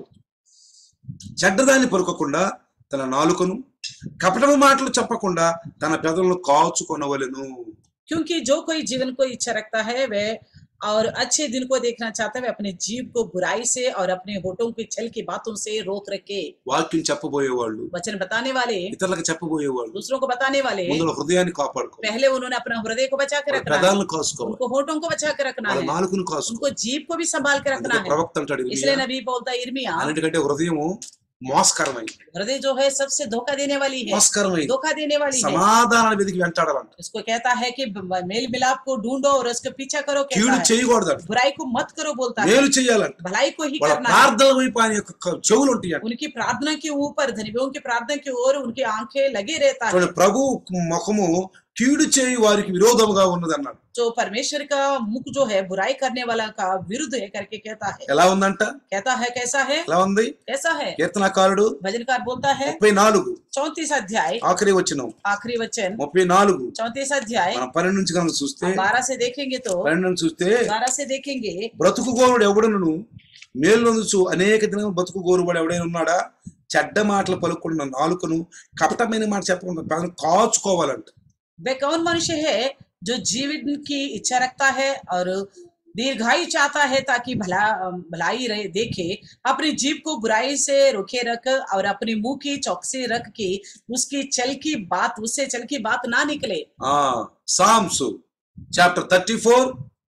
చెడ్డదాన్ని పలుకకుండా తన నాలుకను కపటము మాటలు చెప్పకుండా తన పెదవులను కాచుకొనవలెను क्योंकि जो कोई जीवन को इच्छा रखता है वह और अच्छे दिन को देखना चाहता है वह अपने जीव को बुराई से और अपने होठों की छल की बातों से रोक रखे వాక్యం చెప్పబోయేవాళ్ళు वचन बताने वाले ఇతరులకు చెప్పబోయేవాళ్ళు दूसरों को बताने वाले ముందుల హృదయాన్ని కాపాడుకో पहले उन्होंने अपना हृदय को बचा के వాళ్ళ रखना है పెదాలను కాసుకోవాలి उनको होठों को बचा के रखना వాళ్ళ है నాలుకను కాసుకో उनको जीव को भी संभाल के रखना అందుకే है ప్రవక్త అంటాడు इसलिए ఇర్మియా, नबी बोलता है इर्मिया అన్నిటికంటే హృదయము మోసకరమైంది हृदय जो है सबसे धोखा देने वाली है మోసకరమైంది धोखा देने वाली है సమాధానాన్ని వెతికి వెంటాడాలంట इसको कहता है कि मेल मिलाप को ढूंढो और उसका पीछा करो కీడు कहता है చేయకూడదంట बुराई को मत करो बोलता है మేలు చెయ్యాలంట भलाई को ही వాళ్ళ करना है ప్రార్థన వైపు ఆయన యొక్క క- చెవులు ఉంటాయంట उनकी प्रार्थना के ऊपर धनियों की प्रार्थना की ओर उनकी आंखें लगे रहता है చూడండి ప్రభు ముఖము కీడు చేయి వారికి విరోధముగా ఉన్నది అన్నాడు जो परमेश्वर का मुख जो है बुराई करने वाला का विरुद्ध है करके कहता है ఎలా ఉందంట कहता है कैसा है ఎలా ఉంది कैसा है కీర్తనకారుడు भजनकार बोलता है ముప్పై నాలుగు चौतीस अध्याय ఆఖరి వచ్చిన आखिरी वचन ముప్పై నాలుగు चौतीस अध्याय మనం పన్నెండు నుంచి కనుక చూస్తే बारह से देखेंगे तो పన్నెండు నుంచి చూస్తే बारह से देखेंगे బ్రతుకు గోరుడు ఎవడను మేలు నొందుచు అనేక దినం బతుకు గోరువాడు ఎవడైనా ఉన్నాడా చెడ్డ మాటలు పలుకున్న నాలుకను కపటమైన మాట చెప్పకుండా పెదవులను కాచుకోవాలంట वह कौन मनुष्य है जो जीवन की इच्छा रखता है और दीर्घायु चाहता है ताकि भला भलाई रहे देखे अपनी जीव को बुराई से रोके रख और अपनी मुंह की चौकसी रख के उसकी चल की बात उससे चल की बात ना निकले ఆ సామ్స్ చాప్టర్ थर्टी फोर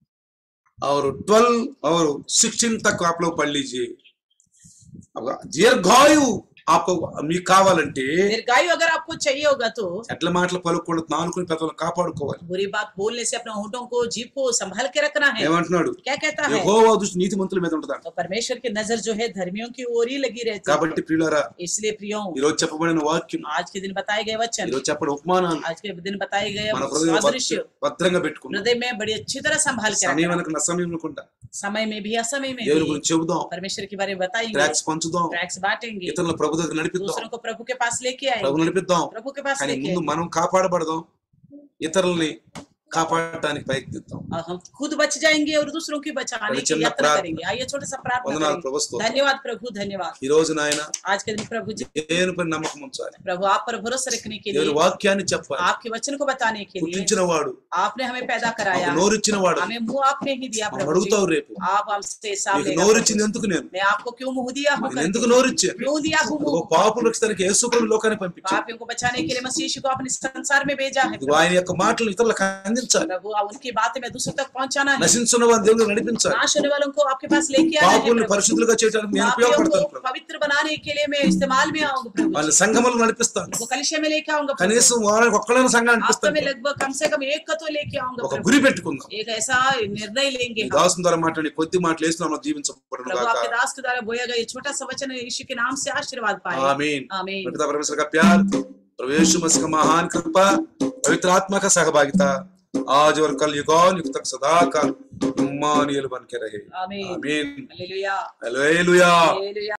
और ट्वेल्व और सिक्सटीन तक आप लोग पढ़ लीजिए अब దీర్ఘాయు आपको మీకు కావాలంటే दीर्घायु अगर आपको चाहिए होगा तो ఎట్ల మాటలు పలుకోండి నాలుగుని పెదవులను కాపాడుకోవాలి बुरी बात बोलने से अपने होठों को जीव को संभाल के रखना है ఏమంటున్నాడు क्या कहता है యెహోవా దృష్టి నీతిమంతుల మీద ఉంటుందంట तो परमेश्वर की नजर जो है धर्मियों की ओर ही लगी रहती है కాబట్టి ప్రియులారా इसलिए प्रियो ఈ రోజు చెప్పబడిన వాక్యం आज के दिन बताए गए ఈ वचन రోజు చెప్పబడిన ఉపమానాలు आज के दिन बताए गए మన హృదయం सादृश्य భద్రంగా పెట్టుకున్నాం हृदय में बड़ी अच्छी तरह संभाल के సమయం रखना అనుకున్న సమయం అనుకుంటా समय में भी असमय में దేవుని भी గురించి చెబుదాం परमेश्वर के बारे में बताएंगे ట్రాక్స్ పంచుదాం ट्रैक्स बांटेंगे ఇతరుల ప్రభు దగ్గర నడిపిద్దాం दूसरों को प्रभु के पास लेके आएंगे ప్రభు నడిపిద్దాం प्रभु के पास కానీ लेके ముందు आएंगे। మనం కాపాడబడదాం ఇతరుల్ని కాపాడటానికి ప్రయత్నిద్దాం और हम खुद बच जाएंगे और दूसरों की बचाने बड़ी की चिन्ह यात्रा प्रार्थना। करेंगे आइए छोटा सा प्रार्थना వందనాలు करेंगे ప్రభుత్వం धन्यवाद प्रभु धन्यवाद ఈ రోజు నాయన आज के दिन प्रभु जी దేనిపై నమ్మకం ఉంచాలి प्रभु आप पर भरोसा रखने के దేవుని लिए వాక్యాన్ని చెప్పాలి आपके वचन को बताने के लिए పుట్టించిన వాడు आपने हमें पैदा మాకు कराया నోరిచ్చిన వాడు हमें मुंह आपने ही दिया మనం प्रभु जी అడుగుతావు రేపు आप हमसे हिसाब నీకు लेगा నోరిచ్చింది प्रभु। ఎందుకు నేను मैं आपको क्यों मुंह दिया हूँ నేను ఎందుకు करके? నోరిచ్చా क्यों दिया हूँ ఒక मुंह పాపులు రక్షితానికి యేసుప్రభు లోకాన్ని పంపించాడు पापियों को बचाने के लिए मसीह यीशु को अपने संसार में भेजा है ఇదిగో ఆయన యొక్క మాటలు ఇతరులకు అందించాలి प्रभु आप उनकी बातें में दूसरों तक पहुंचाना है నశించున్న వారిని దేవుడు నడిపించాలి नाश होने वालों को आपके पास लेके आना है పాపుల్ని प्रभु। పరిశుద్ధులుగా చేయడానికి నేను पापियों ఉపయోగపడతాను को ప్రభు पवित्र बनाने के लिए मैं इस्तेमाल में आऊंगा प्रभु వాళ్ళ సంఘములు నడిపిస్తాను उनको कलिशे में लेके आऊंगा प्रभु। కనీసం వారానికి ఒక్కడైనా సంఘాన్ని हफ्ते నడిపిస్తాను में लगभग कम से कम एक का तो लेके आऊंगा ఒక प्रभु గురి పెట్టుకుందాం एक ऐसा निर्णय लेंगे ఈ हम దాసం ద్వారా మాట్లాడి కొద్ది మాటలు వేస్తున్నాం జీవించబడను प्रभु గాక आपके दास के द्वारा बोया गया ये छोटा सा वचन यीशु के नाम से आशीर्वाद पाए आमीन आमीन पिता परमेश्वर का प्यार प्रभु यीशु मसीह का महान कृपा पवित्र आत्मा का सहभागिता आज और कल युगौन युग तक सदा का इम्मानुएल बन के रहे आमीन आमीन हालेलुया हालेलुया हालेलुया